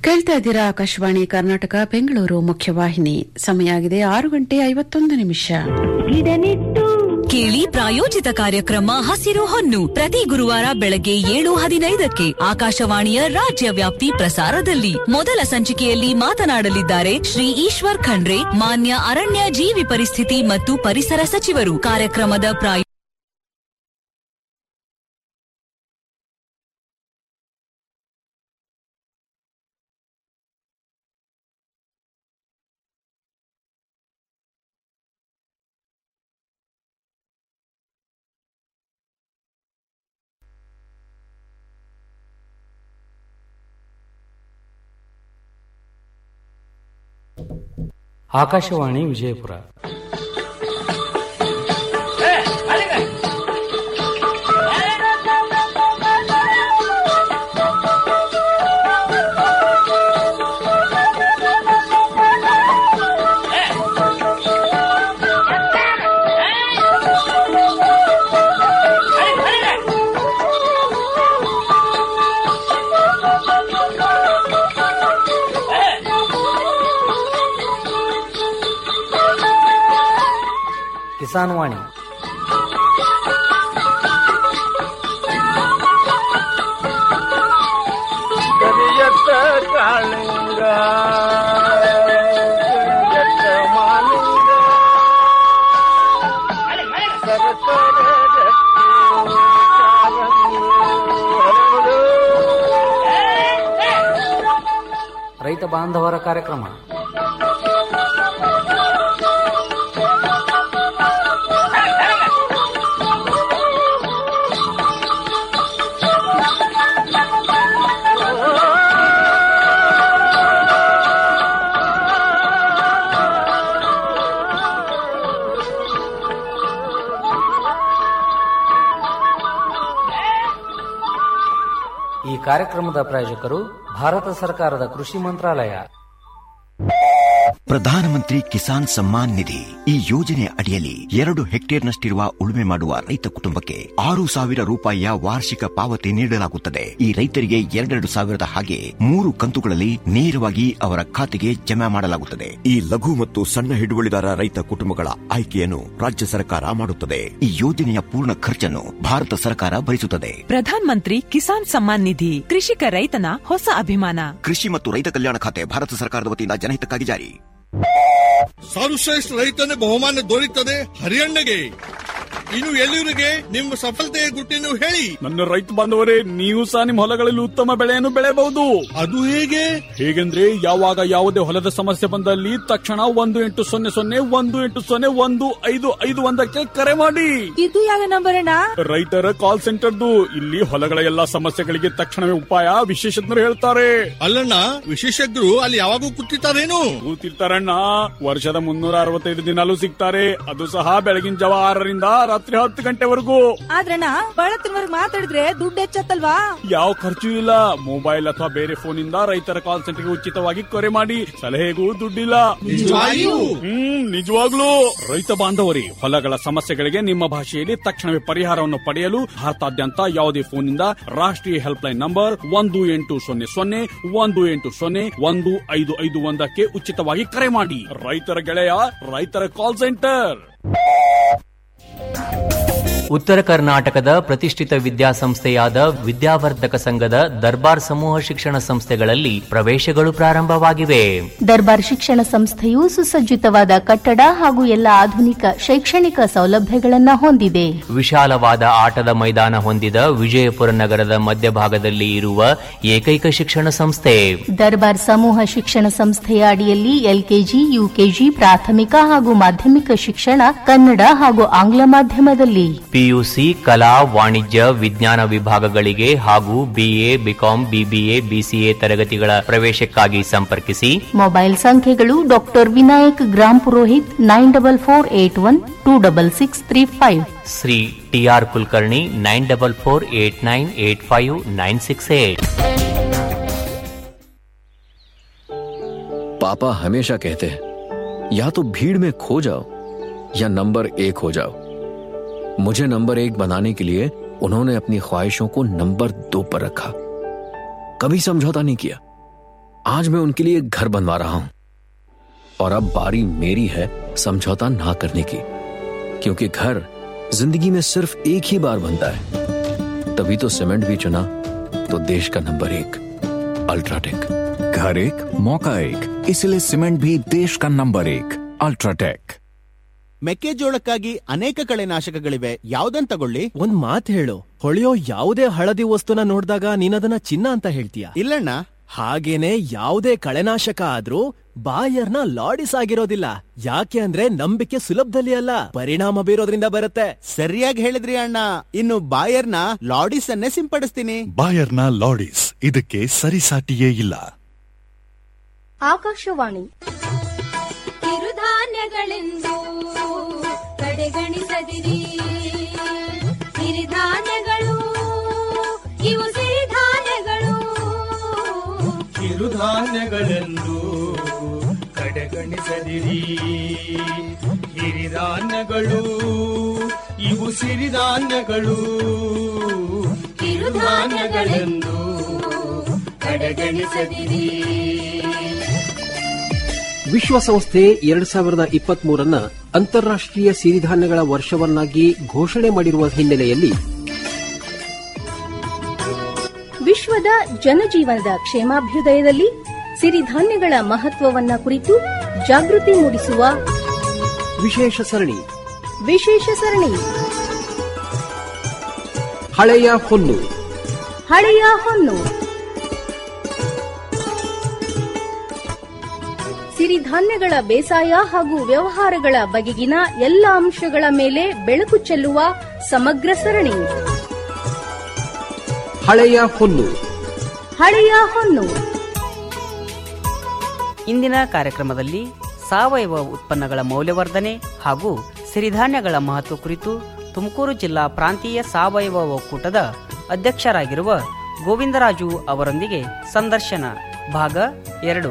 ಕೇಳ್ತಾ ಇದ್ದೀರಾ ಆಕಾಶವಾಣಿ ಕರ್ನಾಟಕ ಬೆಂಗಳೂರು ಮುಖ್ಯವಾಹಿನಿ ಸಮಯ ಆಗಿದೆ ಆರು ಗಂಟೆ ಐವತ್ತೊಂದು ನಿಮಿಷ ಕೇಳಿ ಪ್ರಾಯೋಜಿತ ಕಾರ್ಯಕ್ರಮ ಹಸಿರು ಹೊನ್ನು ಪ್ರತಿ ಗುರುವಾರ ಬೆಳಗ್ಗೆ ಏಳು ಹದಿನೈದಕ್ಕೆ ಆಕಾಶವಾಣಿಯ ರಾಜ್ಯ ವ್ಯಾಪ್ತಿ ಪ್ರಸಾರದಲ್ಲಿ ಮೊದಲ ಸಂಚಿಕೆಯಲ್ಲಿ ಮಾತನಾಡಲಿದ್ದಾರೆ ಶ್ರೀ ಈಶ್ವರ್ ಖಂಡ್ರೆ ಮಾನ್ಯ ಅರಣ್ಯ ಜೀವಿ ಪರಿಸ್ಥಿತಿ ಮತ್ತು ಪರಿಸರ ಸಚಿವರು ಕಾರ್ಯಕ್ರಮದ ಪ್ರಾಯ ಆಕಾಶವಾಣಿ ವಿಜಯಪುರ ಕಿಸಾನ್ ವಾಣಿ ಕರಿಯತ್ತ ಕಾಳಿಂಗ ಕರಿಯತ್ತ ಮಾಲಿಂಗ ಸರಸರ ಗಟ್ಟಿ ಕಾಲಂದು ಹರಡು. ರೈತ ಬಾಂಧವರ ಕಾರ್ಯಕ್ರಮ ಈ ಕಾರ್ಯಕ್ರಮದ ಪ್ರಾಯೋಜಕರು ಭಾರತ ಸರ್ಕಾರದ ಕೃಷಿ ಮಂತ್ರಾಲಯ ಪ್ರಧಾನಮಂತ್ರಿ ಕಿಸಾನ್ ಸಮ್ಮಾನ್ ನಿಧಿ ಈ ಯೋಜನೆ ಅಡಿಯಲ್ಲಿ ಎರಡು ಹೆಕ್ಟೇರ್ನಷ್ಟಿರುವ ಉಳುಮೆ ಮಾಡುವ ರೈತ ಕುಟುಂಬಕ್ಕೆ ಆರು ಸಾವಿರ ರೂಪಾಯಿಯ ವಾರ್ಷಿಕ ಪಾವತಿ ನೀಡಲಾಗುತ್ತದೆ ಈ ರೈತರಿಗೆ ಎರಡೆರಡು ಸಾವಿರದ ಹಾಗೆ ಮೂರು ಕಂತುಗಳಲ್ಲಿ ನೇರವಾಗಿ ಅವರ ಖಾತೆಗೆ ಜಮಾ ಮಾಡಲಾಗುತ್ತದೆ ಈ ಲಘು ಮತ್ತು ಸಣ್ಣ ಹಿಡುವಳಿದಾರ ರೈತ ಕುಟುಂಬಗಳ ಆಯ್ಕೆಯನ್ನು ರಾಜ್ಯ ಸರ್ಕಾರ ಮಾಡುತ್ತದೆ ಈ ಯೋಜನೆಯ ಪೂರ್ಣ ಖರ್ಚನ್ನು ಭಾರತ ಸರ್ಕಾರ ಭರಿಸುತ್ತದೆ ಪ್ರಧಾನ್ ಮಂತ್ರಿ ಕಿಸಾನ್ ಸಮ್ಮಾನ್ ನಿಧಿ ಕೃಷಿಕ ರೈತನ ಹೊಸ ಅಭಿಮಾನ ಕೃಷಿ ಮತ್ತು ರೈತ ಕಲ್ಯಾಣ ಖಾತೆ ಭಾರತ ಸರ್ಕಾರದ ವತಿಯಿಂದ ಜನಹಿತಕ್ಕಾಗಿ ಜಾರಿ ಸರ್ವಶ್ರೇಷ್ಠ ರೈತನ ಬಹುಮಾನ ದೊರೆಯುತ್ತದೆ ಹರಿಯಣ್ಣಗೆ ಇನ್ನು ಎಲ್ಲಿವರಿಗೆ ನಿಮ್ಮ ಸಫಲತೆಯ ಗುಟ್ಟಿನ ಹೇಳಿ ನನ್ನ ರೈತ ಬಾಂಧವರೇ ನೀವು ಸಹ ನಿಮ್ಮ ಹೊಲಗಳಲ್ಲಿ ಉತ್ತಮ ಬೆಳೆಯನ್ನು ಬೆಳೆಯಬಹುದು ಅದು ಹೇಗೆ ಹೇಗೆಂದ್ರೆ ಯಾವಾಗ ಯಾವುದೇ ಹೊಲದ ಸಮಸ್ಯೆ ಬಂದಲ್ಲಿ ತಕ್ಷಣ ಒಂದು ಎಂಟು ಸೊನ್ನೆ ಸೊನ್ನೆ ಒಂದು ಎಂಟು ಸೊನ್ನೆ ಒಂದು ಐದು ಐದು ಒಂದಕ್ಕೆ ಕರೆ ಮಾಡಿ ಇದು ಯಾವ ನಂಬರ್ ಅಣ್ಣ ರೈತರ ಕಾಲ್ ಸೆಂಟರ್ದು ಇಲ್ಲಿ ಹೊಲಗಳ ಎಲ್ಲಾ ಸಮಸ್ಯೆಗಳಿಗೆ ತಕ್ಷಣವೇ ಉಪಾಯ ವಿಶೇಷಜ್ಞರು ಹೇಳ್ತಾರೆ ಅಲ್ಲಣ್ಣ ವಿಶೇಷಜ್ಞರು ಅಲ್ಲಿ ಯಾವಾಗೂ ಕೂತಿರ್ತಾರೇನು ಕೂತಿರ್ತಾರಣ್ಣ ವರ್ಷದ ಮುನ್ನೂರ ಅರವತ್ತೈದು ದಿನಾಲೂ ಸಿಗ್ತಾರೆ ಅದು ಸಹ ಬೆಳಗಿನ ಜಾವ ಆರರಿಂದ ರಾತ್ರಿ ಹತ್ತು ಗಂಟೆವರೆಗೂ ಆದ್ರಣ್ಣ ಬಳತ್ತಿನವರೆಗೆ ಮಾತಾಡಿದ್ರೆ ದುಡ್ಡು ಹೆಚ್ಚತ್ತಲ್ವಾ ಯಾವ ಖರ್ಚು ಇಲ್ಲ ಮೊಬೈಲ್ ಅಥವಾ ಬೇರೆ ಫೋನ್ ಇಂದ ರೈತರ ಕಾಲ್ ಸೆಂಟರ್ಗೆ ಉಚಿತವಾಗಿ ಕರೆ ಮಾಡಿ ಸಲಹೆಗೂ ದುಡ್ಡಿಲ್ಲ ನಿಜವಾಗಿಯೂ? ಹ್ಮ್ ನಿಜವಾಗ್ಲೂ ರೈತ ಬಾಂಧವರೇ ಹೊಲಗಳ ಸಮಸ್ಯೆಗಳಿಗೆ ನಿಮ್ಮ ಭಾಷೆಯಲ್ಲಿ ತಕ್ಷಣವೇ ಪರಿಹಾರವನ್ನು ಪಡೆಯಲು ಭಾರತಾದ್ಯಂತ ಯಾವುದೇ ಫೋನ್ ಇಂದ ರಾಷ್ಟ್ರೀಯ ಹೆಲ್ಪ್ ಲೈನ್ ನಂಬರ್ ಒಂದು ಎಂಟು ಸೊನ್ನೆ ಸೊನ್ನೆ ಒಂದು ಎಂಟು ಸೊನ್ನೆ ಒಂದು ಐದು ಐದು ಒಂದಕ್ಕೆ ಉಚಿತವಾಗಿ ಕರೆ ಮಾಡಿ ರೈತರ ಗೆಳೆಯ ರೈತರ ಕಾಲ್ ಸೆಂಟರ್ ಉತ್ತರ ಕರ್ನಾಟಕದ ಪ್ರತಿಷ್ಠಿತ ವಿದ್ಯಾಸಂಸ್ಥೆಯಾದ ವಿದ್ಯಾವರ್ಧಕ ಸಂಘದ ದರ್ಬಾರ್ ಸಮೂಹ ಶಿಕ್ಷಣ ಸಂಸ್ಥೆಗಳಲ್ಲಿ ಪ್ರವೇಶಗಳು ಪ್ರಾರಂಭವಾಗಿವೆ ದರ್ಬಾರ್ ಶಿಕ್ಷಣ ಸಂಸ್ಥೆಯು ಸುಸಜ್ಜಿತವಾದ ಕಟ್ಟಡ ಹಾಗೂ ಎಲ್ಲ ಆಧುನಿಕ ಶೈಕ್ಷಣಿಕ ಸೌಲಭ್ಯಗಳನ್ನು ಹೊಂದಿದೆ ವಿಶಾಲವಾದ ಆಟದ ಮೈದಾನ ಹೊಂದಿದ ವಿಜಯಪುರ ನಗರದ ಮಧ್ಯಭಾಗದಲ್ಲಿ ಇರುವ ಏಕೈಕ ಶಿಕ್ಷಣ ಸಂಸ್ಥೆ ದರ್ಬಾರ್ ಸಮೂಹ ಶಿಕ್ಷಣ ಸಂಸ್ಥೆಯ ಅಡಿಯಲ್ಲಿ ಎಲ್ಕೆಜಿ ಯುಕೆಜಿ ಪ್ರಾಥಮಿಕ ಹಾಗೂ ಮಾಧ್ಯಮಿಕ ಶಿಕ್ಷಣ ಕನ್ನಡ ಹಾಗೂ ಆಂಗ್ಲ ಮಾಧ್ಯಮದಲ್ಲಿ ಪಿಯುಸಿ ಕಲಾ ವಾಣಿಜ್ಯ ವಿಜ್ಞಾನ ವಿಭಾಗಗಳಿಗೆ ಹಾಗೂ ಬಿಎ ಬಿಕಾಂ ಬಿಬಿಎ ಬಿಸಿಎ ತರಗತಿಗಳ ಪ್ರವೇಶಕ್ಕಾಗಿ ಸಂಪರ್ಕಿಸಿ ಮೊಬೈಲ್ ಸಂಖ್ಯೆಗಳು doctor Vinayak Grampurohit nine double four eight one two double six three five Shri T R Kulkarni nine double four eight nine eight five nine six eight पापा हमेशा कहते हैं या तो भीड़ में खो जाओ या नंबर एक हो जाओ मुझे नंबर एक बनाने के लिए उन्होंने अपनी ख्वाहिशों को नंबर दो पर रखा कभी समझौता नहीं किया आज मैं उनके लिए घर बनवा रहा हूं और अब बारी मेरी है समझौता ना करने की क्योंकि घर जिंदगी में सिर्फ एक ही बार बनता है तभी तो सीमेंट भी चुना तो देश का नंबर एक अल्ट्राटेक घर एक मौका एक इसलिए सीमेंट भी देश का नंबर एक अल्ट्राटेक ಮೆಕ್ಕೆಜೋಳಕ್ಕಾಗಿ ಅನೇಕ ಕಳೆನಾಶಕಗಳಿವೆ ಯಾವ್ದನ್ ತಗೊಳ್ಳಿ ಒಂದ್ ಮಾತ್ ಹೇಳು ಹೊಳೆಯೋ ಯಾವುದೇ ಹಳದಿ ವಸ್ತುನ ನೋಡಿದಾಗ ನೀನದನ್ನ ಚಿನ್ನ ಅಂತ ಹೇಳ್ತೀಯ ಇಲ್ಲಣ್ಣ ಹಾಗೇನೆ ಯಾವುದೇ ಕಳೆನಾಶಕ ಆದ್ರೂ ಬಾಯರ್ನ ಲಾಡಿಸ್ ಆಗಿರೋದಿಲ್ಲ ಯಾಕೆ ಅಂದ್ರೆ ನಂಬಿಕೆ ಸುಲಭದಲ್ಲಿ ಅಲ್ಲ ಪರಿಣಾಮ ಬೀರೋದ್ರಿಂದ ಬರುತ್ತೆ ಸರಿಯಾಗಿ ಹೇಳಿದ್ರಿ ಅಣ್ಣ ಇನ್ನು ಬಾಯರ್ನ ಲಾಡಿಸ್ ಅನ್ನೇ ಸಿಂಪಡಿಸ್ತೀನಿ ಬಾಯರ್ನ ಲಾಡಿಸ್ ಇದಕ್ಕೆ ಸರಿಸಾಟಿಯೇ ಇಲ್ಲ ಆಕಾಶವಾಣಿ ಕಿರುಧಾನ್ಯಗಳೆಂದು ಕಡೆಗಣಿಸದಿರಿ ಸಿರಿಧಾನ್ಯಗಳು ಇವು ಸಿರಿಧಾನ್ಯಗಳು ಕಿರುಧಾನ್ಯಗಳೆಂದು ಕಡೆಗಣಿಸದಿರಿ ಹಿರಿಧಾನ್ಯಗಳು ಇವು ಸಿರಿಧಾನ್ಯಗಳು ಕಿರುಧಾನ್ಯಗಳೆಂದು ಕಡೆಗಣಿಸದಿರಿ ವಿಶ್ವಸಂಸ್ಥೆ ಎರಡ್ ಸಾವಿರದ ಇಪ್ಪತ್ತ್ ಮೂರನ್ನ ಅಂತಾರಾಷ್ಟೀಯ ಸಿರಿಧಾನ್ಯಗಳ ವರ್ಷವನ್ನಾಗಿ ಘೋಷಣೆ ಮಾಡಿರುವ ಹಿನ್ನೆಲೆಯಲ್ಲಿ ವಿಶ್ವದ ಜನಜೀವನದ ಕ್ಷೇಮಾಭ್ಯುದಯದಲ್ಲಿ ಸಿರಿಧಾನ್ಯಗಳ ಮಹತ್ವವನ್ನ ಕುರಿತು ಜಾಗೃತಿ ಮೂಡಿಸುವ ವಿಶೇಷ ಸರಣಿ ವಿಶೇಷ ಸರಣಿ ಹಳೆಯ ಹೊನ್ನು ಹಳೆಯ ಹೊನ್ನು ಸಿರಿಧಾನ್ಯಗಳ ಬೇಸಾಯ ಹಾಗೂ ವ್ಯವಹಾರಗಳ ಬಗೆಗಿನ ಎಲ್ಲ ಅಂಶಗಳ ಮೇಲೆ ಬೆಳಕು ಚೆಲ್ಲುವ ಸಮಗ್ರ ಸರಣಿ ಹಳೆಯ ಹೊನ್ನು ಹಳೆಯ ಹೊನ್ನು ಇಂದಿನ ಕಾರ್ಯಕ್ರಮದಲ್ಲಿ ಸಾವಯವ ಉತ್ಪನ್ನಗಳ ಮೌಲ್ಯವರ್ಧನೆ ಹಾಗೂ ಸಿರಿಧಾನ್ಯಗಳ ಮಹತ್ವ ಕುರಿತು ತುಮಕೂರು ಜಿಲ್ಲಾ ಪ್ರಾಂತೀಯ ಸಾವಯವ ಒಕ್ಕೂಟದ ಅಧ್ಯಕ್ಷರಾಗಿರುವ ಗೋವಿಂದರಾಜು ಅವರೊಂದಿಗೆ ಸಂದರ್ಶನ ಭಾಗ ಎರಡು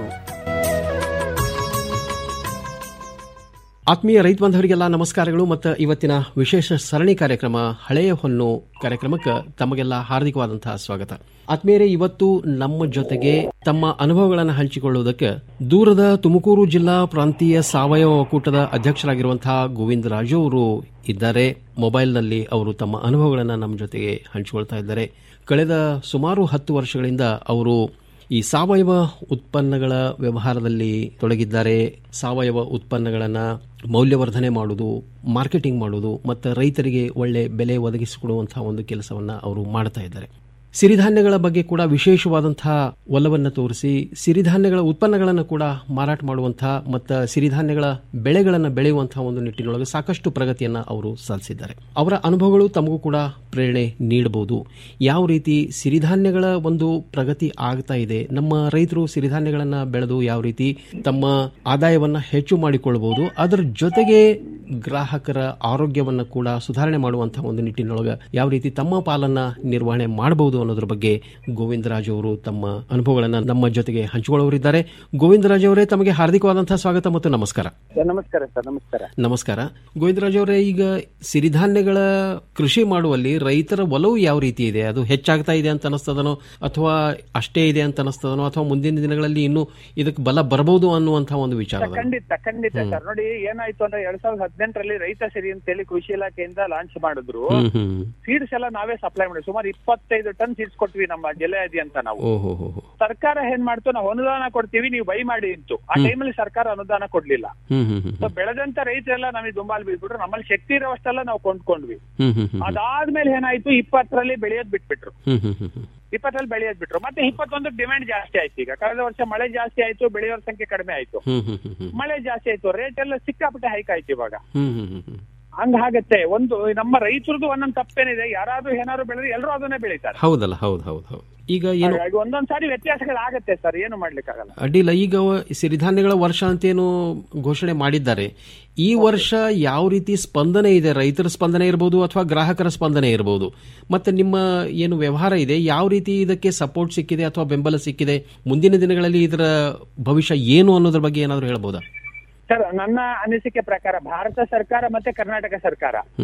ಆತ್ಮೀಯ ರೈತ ಬಾಂಧವರಿಗೆಲ್ಲ ನಮಸ್ಕಾರಗಳು ಮತ್ತು ಇವತ್ತಿನ ವಿಶೇಷ ಸರಣಿ ಕಾರ್ಯಕ್ರಮ ಹಳೆಯ ಹೊನ್ನು ಕಾರ್ಯಕ್ರಮಕ್ಕೆ ತಮಗೆಲ್ಲ ಹಾರ್ದಿಕವಾದಂತಹ ಸ್ವಾಗತ ಆತ್ಮೀಯರೇ ಇವತ್ತು ನಮ್ಮ ಜೊತೆಗೆ ತಮ್ಮ ಅನುಭವಗಳನ್ನು ಹಂಚಿಕೊಳ್ಳುವುದಕ್ಕೆ ದೂರದ ತುಮಕೂರು ಜಿಲ್ಲಾ ಪ್ರಾಂತೀಯ ಸಾವಯವ ಒಕ್ಕೂಟದ ಅಧ್ಯಕ್ಷರಾಗಿರುವಂತಹ ಗೋವಿಂದ ರಾಜು ಅವರು ಇದ್ದಾರೆ ಮೊಬೈಲ್ನಲ್ಲಿ ಅವರು ತಮ್ಮ ಅನುಭವಗಳನ್ನು ನಮ್ಮ ಜೊತೆಗೆ ಹಂಚಿಕೊಳ್ತಾ ಇದ್ದಾರೆ ಕಳೆದ ಸುಮಾರು ಹತ್ತು ವರ್ಷಗಳಿಂದ ಅವರು ಈ ಸಾವಯವ ಉತ್ಪನ್ನಗಳ ವ್ಯವಹಾರದಲ್ಲಿ ತೊಡಗಿದ್ದಾರೆ ಸಾವಯವ ಉತ್ಪನ್ನಗಳನ್ನು ಮೌಲ್ಯವರ್ಧನೆ ಮಾಡುವುದು ಮಾರ್ಕೆಟಿಂಗ್ ಮಾಡುವುದು ಮತ್ತು ರೈತರಿಗೆ ಒಳ್ಳೆ ಬೆಲೆ ಒದಗಿಸಿಕೊಡುವಂತಹ ಒಂದು ಕೆಲಸವನ್ನು ಅವರು ಮಾಡ್ತಾ ಇದ್ದಾರೆ ಸಿರಿಧಾನ್ಯಗಳ ಬಗ್ಗೆ ಕೂಡ ವಿಶೇಷವಾದಂತಹ ಒಲವನ್ನು ತೋರಿಸಿ ಸಿರಿಧಾನ್ಯಗಳ ಉತ್ಪನ್ನಗಳನ್ನು ಕೂಡ ಮಾರಾಟ ಮಾಡುವಂತಹ ಮತ್ತು ಸಿರಿಧಾನ್ಯಗಳ ಬೆಳೆಗಳನ್ನು ಬೆಳೆಯುವಂತಹ ಒಂದು ನಿಟ್ಟಿನೊಳಗೆ ಸಾಕಷ್ಟು ಪ್ರಗತಿಯನ್ನು ಅವರು ಸಾಧಿಸಿದ್ದಾರೆ ಅವರ ಅನುಭವಗಳು ತಮಗೂ ಕೂಡ ಪ್ರೇರಣೆ ನೀಡಬಹುದು ಯಾವ ರೀತಿ ಸಿರಿಧಾನ್ಯಗಳ ಒಂದು ಪ್ರಗತಿ ಆಗ್ತಾ ಇದೆ ನಮ್ಮ ರೈತರು ಸಿರಿಧಾನ್ಯಗಳನ್ನು ಬೆಳೆದು ಯಾವ ರೀತಿ ತಮ್ಮ ಆದಾಯವನ್ನು ಹೆಚ್ಚು ಮಾಡಿಕೊಳ್ಳಬಹುದು ಅದರ ಜೊತೆಗೆ ಗ್ರಾಹಕರ ಆರೋಗ್ಯವನ್ನು ಕೂಡ ಸುಧಾರಣೆ ಮಾಡುವಂತಹ ಒಂದು ನಿಟ್ಟಿನೊಳಗೆ ಯಾವ ರೀತಿ ತಮ್ಮ ಪಾಲನ್ನ ನಿರ್ವಹಣೆ ಮಾಡಬಹುದು ಅನ್ನೋದ್ರ ಬಗ್ಗೆ ಗೋವಿಂದರಾಜ್ ಅವರು ತಮ್ಮ ಅನುಭವಗಳನ್ನು ನಮ್ಮ ಜೊತೆಗೆ ಹಂಚಿಕೊಳ್ಳೋರಿದ್ದಾರೆ ಗೋವಿಂದರಾಜ್ ಅವರೇ ತಮಗೆ ಹಾರ್ದಿಕವಾದಂತಹ ಸ್ವಾಗತ ಮತ್ತು ನಮಸ್ಕಾರ ನಮಸ್ಕಾರ ಸರ್ ನಮಸ್ಕಾರ ನಮಸ್ಕಾರ ಗೋವಿಂದರಾಜ್ ಅವರೇ ಈಗ ಸಿರಿಧಾನ್ಯಗಳ ಕೃಷಿ ಮಾಡುವಲ್ಲಿ ರೈತರ ಒಲವು ಯಾವ ರೀತಿ ಇದೆ ಅದು ಹೆಚ್ಚಾಗ್ತಾ ಇದೆ ಅಂತ ಅನಿಸ್ತದನೋ ಅಥವಾ ಅಷ್ಟೇ ಇದೆ ಅಂತ ಅನಿಸ್ತದನೋ ಅಥವಾ ಮುಂದಿನ ದಿನಗಳಲ್ಲಿ ಇನ್ನೂ ಇದಕ್ಕೆ ಬಲ ಬರಬಹುದು ಅನ್ನುವಂತಹ ಒಂದು ವಿಚಾರ ಖಂಡಿತ ಖಂಡಿತ ಸರ್ ನೋಡಿ ಏನಾಯ್ತು ಅಂದ್ರೆ ಎರಡ್ ಸಾವಿರದ ಹದಿನೆಂಟರಲ್ಲಿ ರೈತ ಸಿರಿ ಅಂತೇಳಿ ಕೃಷಿ ಇಲಾಖೆಯಿಂದ ಲಾಂಚ್ ಮಾಡಿದ್ರು ಹ್ಮ್ ಹ್ಮ್ ಸೀಡ್ಸ್ ಎಲ್ಲ ನಾವೇ ಸಪ್ಲೈ ಮಾಡಿದ್ವಿ ಸುಮಾರು ಇಪ್ಪತ್ತೈದು ಟನ್ ಸೀಡ್ಸ್ ಕೊಟ್ವಿ ನಮ್ಮ ಜಿಲ್ಲೆಯಾದಿ ಅಂತ ನಾವು ಓಹೋ ಹೋ ಹೋ ಸರ್ಕಾರ ಏನ್ ಮಾಡ್ತು ನಾವು ಅನುದಾನ ಕೊಡ್ತೀವಿ ನೀವು ಬೈ ಮಾಡಿ ಅಂತು ಆ ಹ್ಮ್. ಟೈಮಲ್ಲಿ ಸರ್ಕಾರ ಅನುದಾನ ಕೊಡ್ಲಿಲ್ಲ ಹ್ಮ್ ಹ್ಮ್ ಹ್ಮ್ ಸೊ ಬೆಳೆದಂತ ರೈತರೆಲ್ಲ ನಮಗೆ ದುಂಬಾಲ್ ಬೀಳ್ಬಿಟ್ರು ನಮ್ಮಲ್ಲಿ ಶಕ್ತಿ ಇರೋವಷ್ಟೆಲ್ಲ ನಾವು ಕೊಂಡ್ಕೊಂಡ್ವಿ ಹ್ಮ್ ಹ್ಮ್ ಹ್ಮ್ ಅದಾದ್ಮೇಲೆ ಏನಾಯ್ತು ಇಪ್ಪತ್ತರಲ್ಲಿ ಬೆಳೆಯೋದ್ ಬಿಟ್ಬಿಟ್ರು ಹ್ಮ್ ಹ್ಮ್ ಹ್ಮ್ ಹ್ಮ್ ಇಪ್ಪತ್ತರಲ್ಲಿ ಬೆಳೆಯೋದ್ ಬಿಟ್ರು ಮತ್ತೆ ಇಪ್ಪತ್ತೊಂದು ಡಿಮ್ಯಾಂಡ್ ಜಾಸ್ತಿ ಆಯ್ತು ಈಗ ಕಳೆದ ವರ್ಷ ಮಳೆ ಜಾಸ್ತಿ ಆಯ್ತು ಬೆಳೆಯೋರ ಸಂಖ್ಯೆ ಕಡಿಮೆ ಆಯ್ತು ಹ್ಮ್ ಹ್ಮ್ ಹ್ಮ್ ಹ್ಮ್ ಮಳೆ ಜಾಸ್ತಿ ಆಯ್ತು ರೇಟ್ ಎಲ್ಲ ಸಿಕ್ಕಾಪಟ್ಟೆ ಹೈಕ್ ಆಯ್ತು ಇವಾಗ ಹ್ಮ್ ಹ್ಮ್ ಹ್ಮ್ ಹ್ಮ್ ಹಂಗಾಗತ್ತೆ ಒಂದು ನಮ್ಮ ರೈತರದ್ದು ಒಂದೊಂದ್ ತಪ್ಪೇನಿದೆ ಯಾರಾದ್ರೂ ಏನಾದ್ರು ಬೆಳೆದ್ರೆ ಎಲ್ಲರೂ ಅದನ್ನೇ ಬೆಳೀತಾರೆ ಹೌದಲ್ಲ ಹೌದು ಹೌದು ಹೌದು ಈಗ ಏನು ಹಾಗಾಗಿ ಒಂದೊಂದ್ ಸಾರಿ ವ್ಯತ್ಯಾಸಗಳಾಗತ್ತೆ ಸರ್ ಏನು ಮಾಡ್ಲಿಕ್ಕಾಗಲ್ಲ ಅಡ್ಡಿಲ್ಲ ಈಗ ಸಿರಿಧಾನ್ಯಗಳ ವರ್ಷ ಅಂತೇನು ಘೋಷಣೆ ಮಾಡಿದ್ದಾರೆ ಈ ವರ್ಷ ಯಾವ ರೀತಿ ಸ್ಪಂದನೆ ಇದೆ ರೈತರ ಸ್ಪಂದನೆ ಇರಬಹುದು ಅಥವಾ ಗ್ರಾಹಕರ ಸ್ಪಂದನೆ ಇರಬಹುದು ಮತ್ತೆ ನಿಮ್ಮ ಏನು ವ್ಯವಹಾರ ಇದೆ ಯಾವ ರೀತಿ ಇದಕ್ಕೆ ಸಪೋರ್ಟ್ ಸಿಕ್ಕಿದೆ ಅಥವಾ ಬೆಂಬಲ ಸಿಕ್ಕಿದೆ ಮುಂದಿನ ದಿನಗಳಲ್ಲಿ ಇದರ ಭವಿಷ್ಯ ಏನು ಅನ್ನೋದ್ರ ಬಗ್ಗೆ ಏನಾದರೂ ಹೇಳ್ಬೋದಾ ಸರ್ ನನ್ನ ಅನಿಸಿಕೆ ಪ್ರಕಾರ ಭಾರತ ಸರ್ಕಾರ ಮತ್ತೆ ಕರ್ನಾಟಕ ಸರ್ಕಾರ ಹ್ಮ್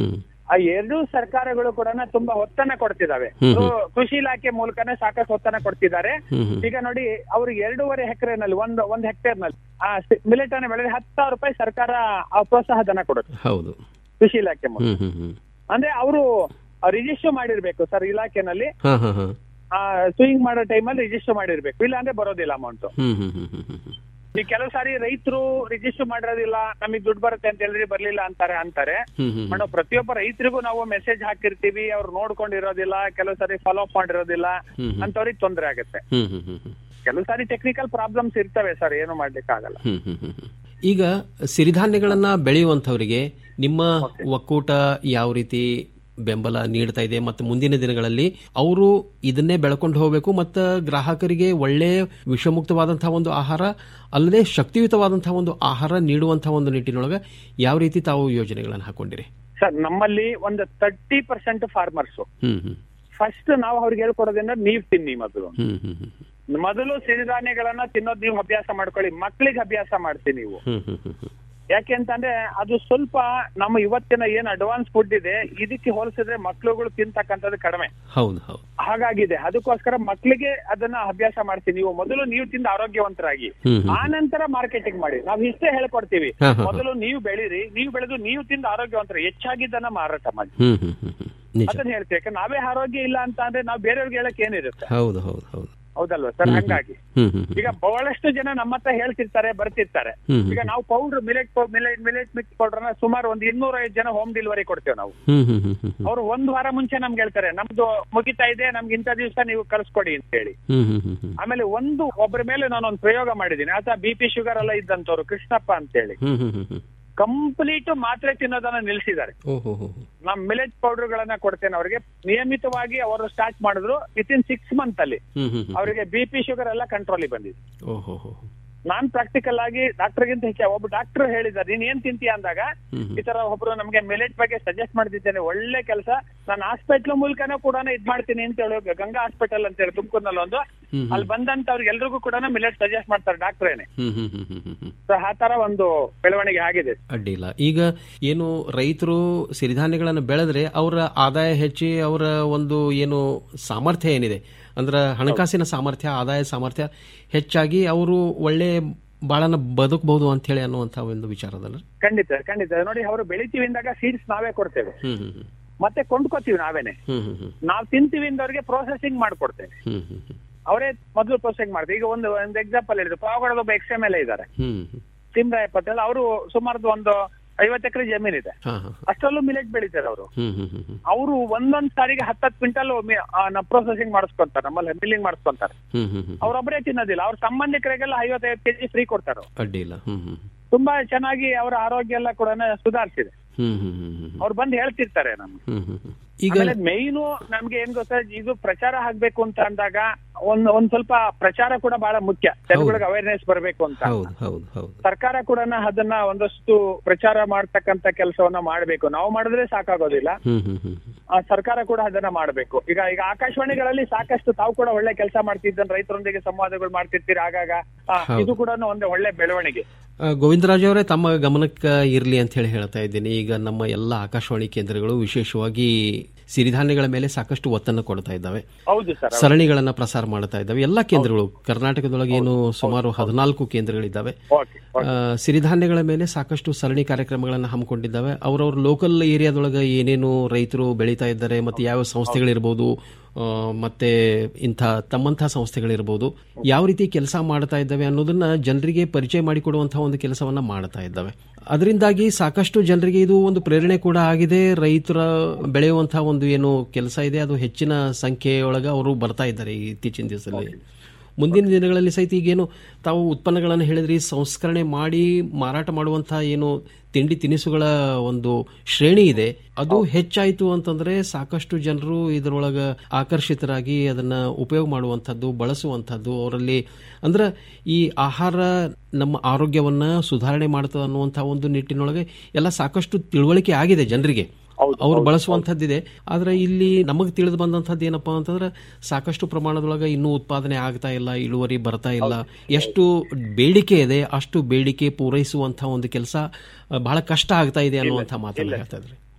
ಆ ಎರಡೂ ಸರ್ಕಾರಗಳು ಕೂಡ ತುಂಬಾ ಒತ್ತನ್ನ ಕೊಡ್ತಿದಾವೆ ಹ್ಮ್ So, ಕೃಷಿ ಇಲಾಖೆ ಮೂಲಕನೇ ಸಾಕಷ್ಟು ಒತ್ತನ್ನ ಕೊಡ್ತಿದ್ದಾರೆ ಹ್ಮ್ ಹ್ಮ್. ಈಗ ನೋಡಿ ಅವ್ರಿಗೆ ಎರಡೂವರೆ ಎಕರೆನಲ್ಲಿ ಒಂದು ಒಂದ್ ಹೆಕ್ಟೇರ್ ನಲ್ಲಿ ಆ ಮಿಲೆಟ್ ಅನ್ನ ಬೆಳೆದ್ರೆ ಹತ್ತು ಸಾವಿರ ರೂಪಾಯಿ ಸರ್ಕಾರ ಆ ಪ್ರೋತ್ಸಾಹ ಧನ ಕೊಡುತ್ತೆ ಹೌದು ಕೃಷಿ ಇಲಾಖೆ ಮೂಲಕ ಹ್ಮ್ ಹ್ಮ್ ಹ್ಮ್ ಅಂದ್ರೆ ಅವರು ರಿಜಿಸ್ಟರ್ ಮಾಡಿರ್ಬೇಕು ಸರ್ ಇಲಾಖೆನಲ್ಲಿ ಹಾ ಹಾ ಹಾ ಸ್ವಿಂಗ್ ಮಾಡೋ ಟೈಮಲ್ಲಿ ರಿಜಿಸ್ಟರ್ ಮಾಡಿರ್ಬೇಕು ಇಲ್ಲ ಅಂದ್ರೆ ಬರೋದಿಲ್ಲ ಅಮೌಂಟ್ ಹ್ಮ್ ಹ್ಮ್ ಹ್ಮ್ ಹ್ಮ್ ಹ್ಮ್ ಹ್ಮ್ ಈ ಕೆಲವು ಸಾರಿ ರೈತರು ರಿಜಿಸ್ಟರ್ ಮಾಡಿರೋದಿಲ್ಲ ನಮಗೆ ದುಡ್ಡು ಬರುತ್ತೆ ಅಂತ ಹೇಳಿದ್ರೆ ಬರ್ಲಿಲ್ಲ ಅಂತಾರೆ ಅಂತಾರೆ ಹ್ಮ್ ಹ್ಮ್ ಮೇಡಮ್ ಪ್ರತಿಯೊಬ್ಬ ರೈತರಿಗೂ ನಾವು ಮೆಸೇಜ್ ಹಾಕಿರ್ತೀವಿ ಅವ್ರು ನೋಡ್ಕೊಂಡಿರೋದಿಲ್ಲ ಕೆಲವು ಸಾರಿ ಫಾಲೋ ಅಪ್ ಮಾಡಿರೋದಿಲ್ಲ ಹ್ಮ್ ಹ್ಮ್. ಅಂತವ್ರಿಗೆ ತೊಂದರೆ ಆಗುತ್ತೆ ಹ್ಮ್ ಹ್ಮ್ ಹ್ಮ್ ಹ್ಮ್ ಕೆಲವು ಸಾರಿ ಟೆಕ್ನಿಕಲ್ ಪ್ರಾಬ್ಲಮ್ಸ್ ಇರ್ತವೆ ಸರ್ ಏನು ಮಾಡ್ಲಿಕ್ಕೆ ಆಗಲ್ಲ ಹ್ಮ್ ಹ್ಮ್ ಹ್ಮ್ ಹ್ಮ್. ಈಗ ಸಿರಿಧಾನ್ಯಗಳನ್ನ ಬೆಳೆಯುವಂಥವರಿಗೆ ನಿಮ್ಮ ಒಕ್ಕೂಟ ಯಾವ ರೀತಿ ಬೆಂಬಲ ನೀಡ್ತಾ ಇದೆ ಮತ್ತು ಮುಂದಿನ ದಿನಗಳಲ್ಲಿ ಅವರು ಇದನ್ನೇ ಬೆಳ್ಕೊಂಡು ಹೋಗಬೇಕು ಮತ್ತು ಗ್ರಾಹಕರಿಗೆ ಒಳ್ಳೆ ವಿಷಮುಕ್ತವಾದಂತಹ ಒಂದು ಆಹಾರ ಅಲ್ಲದೆ ಶಕ್ತಿಯುತವಾದಂತಹ ಒಂದು ಆಹಾರ ನೀಡುವಂತಹ ಒಂದು ನಿಟ್ಟಿನೊಳಗೆ ಯಾವ ರೀತಿ ತಾವು ಯೋಜನೆಗಳನ್ನು ಹಾಕೊಂಡಿರಿ ಸರ್ ನಮ್ಮಲ್ಲಿ ಒಂದು ತರ್ಟಿ ಪರ್ಸೆಂಟ್ ಫಾರ್ಮರ್ಸ್ ಹ್ಮ್ ಹ್ಮ್ ಫಸ್ಟ್ ನಾವು ಅವ್ರಿಗೆ ಹೇಳ್ಕೊಡೋದ್ರಿಂದ ನೀವ್ ತಿನ್ನಿ ಮೊದಲು ಹ್ಮ್ ಹ್ಮ್ ಹ್ಮ್ ಮೊದಲು ಸಿರಿಧಾನ್ಯಗಳನ್ನ ತಿನ್ನೋದು ನೀವು ಅಭ್ಯಾಸ ಮಾಡ್ಕೊಳ್ಳಿ ಮಕ್ಳಿಗೆ ಅಭ್ಯಾಸ ಮಾಡ್ತೀನಿ ನೀವು ಹ್ಮ್ ಹ್ಮ್ ಹ್ಮ್ ಹ್ಮ್ ಯಾಕೆ ಅಂತಂದ್ರೆ ಅದು ಸ್ವಲ್ಪ ನಮ್ಮ ಇವತ್ತಿನ ಏನ್ ಅಡ್ವಾನ್ಸ್ ಫುಡ್ ಇದೆ ಇದಕ್ಕೆ ಹೋಲಿಸಿದ್ರೆ ಮಕ್ಳುಗಳು ತಿಂತಕ್ಕಂಥದ್ದು ಕಡಿಮೆ ಹೌದು ಹೌದು ಹಾಗಾಗಿದೆ ಅದಕ್ಕೋಸ್ಕರ ಮಕ್ಳಿಗೆ ಅದನ್ನ ಅಭ್ಯಾಸ ಮಾಡ್ತೀವಿ ನೀವು ಮೊದಲು ನೀವು ತಿಂದು ಆರೋಗ್ಯವಂತರಾಗಿ ಹ್ಮ್ ಹ್ಮ್. ಆ ನಂತರ ಮಾರ್ಕೆಟಿಂಗ್ ಮಾಡಿ ನಾವು ಇಷ್ಟೇ ಹೇಳ್ಕೊಡ್ತೀವಿ ಹಾ, ಹಾ, ಹಾ. ಮೊದಲು ನೀವು ಬೆಳೀರಿ ನೀವು ಬೆಳೆದು ನೀವು ತಿಂದು ಆರೋಗ್ಯವಂತರ ಹೆಚ್ಚಾಗಿದ್ದನ್ನ ಮಾರಾಟ ಮಾಡಿ ಹ್ಮ್ ಹ್ಮ್ ಹ್ಮ್ ಹ್ಮ್ ನಿಜ ಅದನ್ನ ಹೇಳ್ತೀವಿ ಯಾಕಂದ್ರೆ ನಾವೇ ಆರೋಗ್ಯ ಇಲ್ಲ ಅಂತ ಅಂದ್ರೆ ನಾವು ಬೇರೆಯವ್ರಿಗೆ ಹೇಳಕ್ ಏನಿರುತ್ತೆ ಹೌದು ಹೌದು ಹೌದು ಹೌದಲ್ವಾ ಸರ್ ಹ್ಮ್, ಹ್ಮ್. ಹಂಗಾಗಿ ಹ್ಮ್ ಹ್ಮ್ ಹ್ಮ್ ಈಗ ಬಹಳಷ್ಟು ಜನ ನಮ್ಮ ಹತ್ರ ಹೇಳ್ತಿರ್ತಾರೆ ಬರ್ತಿರ್ತಾರೆ ಹ್ಮ್, ಹ್ಮ್. ಈಗ ನಾವು powder millet millet millet mix ಪೌಡರ್ನ ಸುಮಾರು ಒಂದು ಇನ್ನೂರ ಐದು ಜನ ಹೋಮ್ ಡೆಲಿವರಿ ಕೊಡ್ತೇವೆ ನಾವು ಹ್ಮ್ ಹ್ಮ್ ಹ್ಮ್ ಹ್ಮ್ ಹ್ಮ್ ಅವ್ರು ಒಂದ್ ವಾರ ಮುಂಚೆ ನಮ್ಗೆ ಹೇಳ್ತಾರೆ ನಮ್ದು ಮುಗಿತಾ ಇದೆ ನಮ್ಗೆ ಇಂಥ ದಿವಸ ನೀವು ಕಳ್ಸ್ಕೊಡಿ ಅಂತ ಹೇಳಿ ಹ್ಮ್ ಹ್ಮ್ ಹ್ಮ್ ಹ್ಮ್ ಆಮೇಲೆ ಒಂದು ಒಬ್ಬರ ಮೇಲೆ ನಾನು ಒಂದು ಪ್ರಯೋಗ ಮಾಡಿದ್ದೀನಿ ಆತ ಬಿ ಪಿ ಶುಗರ್ ಎಲ್ಲ ಇದ್ದಂತವ್ರು ಕೃಷ್ಣಪ್ಪ ಅಂತ ಹೇಳಿ ಹ್ಮ್ ಹ್ಮ್ ಹ್ಮ್ ಹ್ಮ್ ಕಂಪ್ಲೀಟ್ ಮಾತ್ರೆ ತಿನ್ನೋದನ್ನ ನಿಲ್ಸಿದ್ದಾರೆ ಓಹೋ ಹೋ ನಮ್ ಮಿಲೆಟ್ ಪೌಡರ್ ಗಳನ್ನ ಕೊಡ್ತೇನೆ ಅವರಿಗೆ ನಿಯಮಿತವಾಗಿ ಅವರು ಸ್ಟಾರ್ಟ್ ಮಾಡಿದ್ರು ವಿತ್ ಇನ್ ಸಿಕ್ಸ್ ಮಂತ್ ಅಲ್ಲಿ ಹ್ಮ್ ಹ್ಮ್ ಹ್ಮ್ ಅವರಿಗೆ ಬಿ ಪಿ ಶುಗರ್ ಎಲ್ಲ ಕಂಟ್ರೋಲ್ ಬಂದಿದೆ ಓಹೋ ಹೋ ನಾನ್ ಪ್ರಾಕ್ಟಿಕಲ್ ಆಗಿ ಡಾಕ್ಟರ್ಗಿಂತ ಹೆಚ್ಚು ಒಬ್ಬ ಡಾಕ್ಟರ್ ಹೇಳಿದ್ದಾರೆ ನೀನ್ ಏನ್ ತಿಂತೀಯ ಅಂದಾಗ ಹ್ಮ್ ಹ್ಮ್. ಈ ತರ ಒಬ್ರು ನಮ್ಗೆ ಮಿಲೆಟ್ ಬಗ್ಗೆ ಸಜೆಸ್ಟ್ ಮಾಡ್ತಿದ್ದೇನೆ ಒಳ್ಳೆ ಕೆಲಸ ನಾನು ಹಾಸ್ಪಿಟ್ಲ್ ಮೂಲಕನೂ ಕೂಡ ಇದ್ ಮಾಡ್ತೀನಿ ಅಂತ ಹೇಳಿ ಗಂಗಾ ಹಾಸ್ಪಿಟಲ್ ಅಂತ ಹೇಳಿ ತುಮಕೂರ್ನಲ್ಲಿ ಒಂದು ಹ್ಮ್ ಹ್ಮ್. ಅಲ್ಲಿ ಬಂದಂತವ್ರಿಗೆ ಎಲ್ರಿಗೂ ಕೂಡ ಮಿಲೆಟ್ ಸಜೆಸ್ಟ್ ಮಾಡ್ತಾರೆ ಡಾಕ್ಟ್ರೇನೆ ಹ್ಮ್ ಹ್ಮ್ ಹ್ಮ್ ಹ್ಮ್ ಹ್ಮ್ ಹ್ಮ್ ಸೊ ಆ ತರ ಒಂದು ಬೆಳವಣಿಗೆ ಆಗಿದೆ ಅಡ್ಡಿ ಇಲ್ಲ ಈಗ ಏನು ರೈತರು ಸಿರಿಧಾನ್ಯಗಳನ್ನು ಬೆಳೆದ್ರೆ ಅವರ ಆದಾಯ ಹೆಚ್ಚಿ ಅವರ ಒಂದು ಏನು ಸಾಮರ್ಥ್ಯ ಏನಿದೆ ಅಂದ್ರೆ ಹಣಕಾಸಿನ ಸಾಮರ್ಥ್ಯ ಆದಾಯ ಸಾಮರ್ಥ್ಯ ಹೆಚ್ಚಾಗಿ ಅವರು ಒಳ್ಳೆ ಬಾಳನ ಬದುಕಬಹುದು ಅಂತ ಹೇಳಿ ಅನ್ನುವಂಥ ಒಂದು ವಿಚಾರದಲ್ಲ ಖಂಡಿತ ಖಂಡಿತ ನೋಡಿ ಅವರು ಬೆಳಿತೀವಿ ಅಂದಾಗ ಸೀಡ್ಸ್ ನಾವೇ ಕೊಡ್ತೇವೆ ಹ್ಮ್ ಹ್ಮ್ ಹ್ಮ್ ಮತ್ತೆ ಕೊಂಡ್ಕೋತೀವಿ ನಾವೇನೆ ಹ್ಮ್ ಹ್ಮ್ ಹ್ಮ್ ನಾವ್ ತಿಂತೀವಿ ಅಂದವ್ರಿಗೆ ಪ್ರೊಸೆಸಿಂಗ್ ಮಾಡ್ಕೊಡ್ತೇವೆ ಹ್ಮ್ ಹ್ಮ್ ಹ್ಮ್ ಅವರೇ ಮೊದಲು ಪ್ರೊಸೆಸಿಂಗ್ ಮಾಡ್ತೀವಿ ಈಗ ಒಂದು ಒಂದು ಎಕ್ಸಾಂಪಲ್ ಹೇಳಿದ್ರು ಪಾವಗಡದ ಒಬ್ಬ ಎಕ್ಸ್ ಎಮ್ ಎಲ್ ಇದ್ದಾರೆ ಹ್ಮ್ ಹ್ಮ್ ಸಿಮ್ರಾಯಪ್ಪ ಅಂತ ಅವರು ಸುಮಾರು ಒಂದು ಐವತ್ತು ಎಕರೆ ಜಮೀನಿದೆ ಹಾ ಹಾ ಅಷ್ಟರಲ್ಲೂ ಮಿಲೆಟ್ ಬೆಳಿತಾರೆ ಅವರು ಹ್ಮ್ ಹ್ಮ್ ಹ್ಮ್ ಹ್ಮ್ ಅವರು ಒಂದೊಂದ್ ಸಾರಿಗೆ ಹತ್ತತ್ತು ಕ್ವಿಂಟಲ್ ಪ್ರೊಸೆಸಿಂಗ್ ಮಾಡಿಸ್ಕೊಂತಾರೆ ನಮ್ಮಲ್ಲಿ ಮಿಲ್ಲಿಂಗ್ ಮಾಡಿಸ್ಕೊಂತಾರೆ ಹ್ಮ್ ಹ್ಮ್ ಹ್ಮ್ ಅವ್ರೊಬ್ಬರೇ ತಿನ್ನೋದಿಲ್ಲ ಅವ್ರ ಸಂಬಂಧಿಕರಿಗೆಲ್ಲ ಐವತ್ತೈದು ಕೆಜಿ ಫ್ರೀ ಕೊಡ್ತಾರೆ ಅವ್ರು. ಅಡ್ಡಿ ಇಲ್ಲ ಹ್ಮ್ ಹ್ಮ್ ತುಂಬಾ ಚೆನ್ನಾಗಿ ಅವರ ಆರೋಗ್ಯ ಎಲ್ಲ ಕೂಡ ಸುಧಾರಿಸಿದೆ ಹ್ಮ್ ಹ್ಮ್ ಹ್ಮ್ ಹ್ಮ್ ಅವ್ರು ಬಂದು ಹೇಳ್ತಿರ್ತಾರೆ ನಮ್ಗೆ ಹ್ಮ್ ಹ್ಮ್ ಹ್ಮ್ ಈಗ ಆಮೇಲೆ ಮೈನು ನಮ್ಗೆ ಏನ್ ಗೊತ್ತಾ ಇದು ಪ್ರಚಾರ ಆಗ್ಬೇಕು ಅಂತ ಅಂದಾಗ ಒಂದ್ ಒಂದ್ ಸ್ವಲ್ಪ ಪ್ರಚಾರ ಕೂಡ ಬಹಳ ಮುಖ್ಯ ಜನಗಳಿಗೆ ಅವೇರ್ನೆಸ್ ಬರಬೇಕು ಅಂತ ಹೌದು ಹೌದು ಹೌದು ಸರ್ಕಾರ ಕೂಡ ಅದನ್ನ ಒಂದಷ್ಟು ಪ್ರಚಾರ ಮಾಡ್ತಕ್ಕಂತ ಕೆಲಸವನ್ನ ಮಾಡ್ಬೇಕು ನಾವು ಮಾಡಿದ್ರೆ ಸಾಕಾಗೋದಿಲ್ಲ ಹ್ಮ್ ಹ್ಮ್ ಹ್ಮ್ ಹ್ಮ್ ಆ, ಸರ್ಕಾರ ಕೂಡ ಅದನ್ನ ಮಾಡಬೇಕು ಈಗ ಈಗ ಆಕಾಶವಾಣಿಗಳಲ್ಲಿ ಸಾಕಷ್ಟು ತಾವು ಕೂಡ ಒಳ್ಳೆ ಕೆಲಸ ಮಾಡ್ತಿದ್ದ ರೈತರೊಂದಿಗೆ ಸಂವಾದಗಳು ಮಾಡ್ತಿರ್ತೀರಿ ಆಗಾಗ ಆ, ಹೌದು. ಇದು ಕೂಡ ಒಂದು ಒಳ್ಳೆ ಬೆಳವಣಿಗೆ ಆ, ಗೋವಿಂದರಾಜ್ ಅವರೇ ತಮ್ಮ ಗಮನಕ್ಕೆ ಇರಲಿ ಅಂತ ಹೇಳಿ ಹೇಳ್ತಾ ಇದ್ದೀನಿ ಈಗ ನಮ್ಮ ಎಲ್ಲ ಆಕಾಶವಾಣಿ ಕೇಂದ್ರಗಳು ವಿಶೇಷವಾಗಿ ಸಿರಿಧಾನ್ಯಗಳ ಮೇಲೆ ಸಾಕಷ್ಟು ಒತ್ತನ್ನು ಕೊಡ್ತಾ ಇದ್ದಾವೆ ಹೌದು ಸರ್ ಸರಣಿಗಳನ್ನ ಪ್ರಸಾರ ಮಾಡ್ತಾ ಇದ್ದಾವೆ ಎಲ್ಲ ಕೇಂದ್ರಗಳು ಕರ್ನಾಟಕದೊಳಗೆ ಏನು ಸುಮಾರು ಹದಿನಾಲ್ಕು ಕೇಂದ್ರಗಳಿದ್ದಾವೆ ಓಕೆ ಆ, ಸಿರಿಧಾನ್ಯಗಳ ಮೇಲೆ ಸಾಕಷ್ಟು ಸರಣಿ ಕಾರ್ಯಕ್ರಮಗಳನ್ನು ಹಮ್ಮಿಕೊಂಡಿದ್ದಾವೆ ಅವ್ರವ್ರ ಲೋಕಲ್ ಏರಿಯಾದೊಳಗೆ ಏನೇನು ರೈತರು ಬೆಳೀತಾ ಇದ್ದಾರೆ ಮತ್ತೆ ಯಾವ ಸಂಸ್ಥೆಗಳಿರ್ಬೋದು ಆ, ಮತ್ತೆ ಇಂಥ ತಮ್ಮಂಥ ಸಂಸ್ಥೆಗಳಿರ್ಬೋದು ಯಾವ ರೀತಿ ಕೆಲಸ ಮಾಡ್ತಾ ಇದ್ದಾವೆ ಅನ್ನೋದನ್ನ ಜನರಿಗೆ ಪರಿಚಯ ಮಾಡಿಕೊಡುವಂತಹ ಒಂದು ಕೆಲಸವನ್ನ ಮಾಡ್ತಾ ಇದ್ದಾವೆ ಅದರಿಂದಾಗಿ ಸಾಕಷ್ಟು ಜನರಿಗೆ ಇದು ಒಂದು ಪ್ರೇರಣೆ ಕೂಡ ಆಗಿದೆ ರೈತರ ಬೆಳೆಯುವಂತಹ ಒಂದು ಏನು ಕೆಲಸ ಇದೆ ಅದು ಹೆಚ್ಚಿನ ಸಂಖ್ಯೆಯೊಳಗೆ ಅವರು ಬರ್ತಾ ಇದ್ದಾರೆ ಈ ಇತ್ತೀಚಿನ ದಿವಸದಲ್ಲಿ ಮುಂದಿನ ದಿನಗಳಲ್ಲಿ ಸಹಿತ ಈಗೇನು ತಾವು ಉತ್ಪನ್ನಗಳನ್ನು ಹೇಳಿದ್ರಿ ಸಂಸ್ಕರಣೆ ಮಾಡಿ ಮಾರಾಟ ಮಾಡುವಂತಹ ಏನು ತಿಂಡಿ ತಿನಿಸುಗಳ ಒಂದು ಶ್ರೇಣಿ ಇದೆ ಅದು ಹೆಚ್ಚಾಯಿತು ಅಂತಂದ್ರೆ ಸಾಕಷ್ಟು ಜನರು ಇದರೊಳಗ ಆಕರ್ಷಿತರಾಗಿ ಅದನ್ನ ಉಪಯೋಗ ಮಾಡುವಂಥದ್ದು ಬಳಸುವಂಥದ್ದು ಅವರಲ್ಲಿ ಅಂದ್ರೆ ಈ ಆಹಾರ ನಮ್ಮ ಆರೋಗ್ಯವನ್ನ ಸುಧಾರಣೆ ಮಾಡ್ತದೆ ಅನ್ನುವಂಥ ಒಂದು ನಿಟ್ಟಿನೊಳಗೆ ಎಲ್ಲ ಸಾಕಷ್ಟು ತಿಳುವಳಿಕೆ ಆಗಿದೆ ಜನರಿಗೆ ಅವ್ರು ಬಳಸುವಂಥದ್ದಿದೆ ಆದ್ರೆ ಇಲ್ಲಿ ನಮಗೆ ತಿಳಿದು ಬಂದಂಥದ್ದು ಏನಪ್ಪಾ ಅಂತಂದ್ರೆ ಸಾಕಷ್ಟು ಪ್ರಮಾಣದೊಳಗೆ ಇನ್ನೂ ಉತ್ಪಾದನೆ ಆಗ್ತಾ ಇಲ್ಲ ಇಳುವರಿ ಬರ್ತಾ ಇಲ್ಲ ಎಷ್ಟು ಬೇಡಿಕೆ ಇದೆ ಅಷ್ಟು ಬೇಡಿಕೆ ಪೂರೈಸುವಂತಹ ಒಂದು ಕೆಲಸ ಬಹಳ ಕಷ್ಟ ಆಗ್ತಾ ಇದೆ ಅನ್ನುವಂಥ ಮಾತನ್ನ ಹೇಳ್ತಾ ಇದ್ರಿ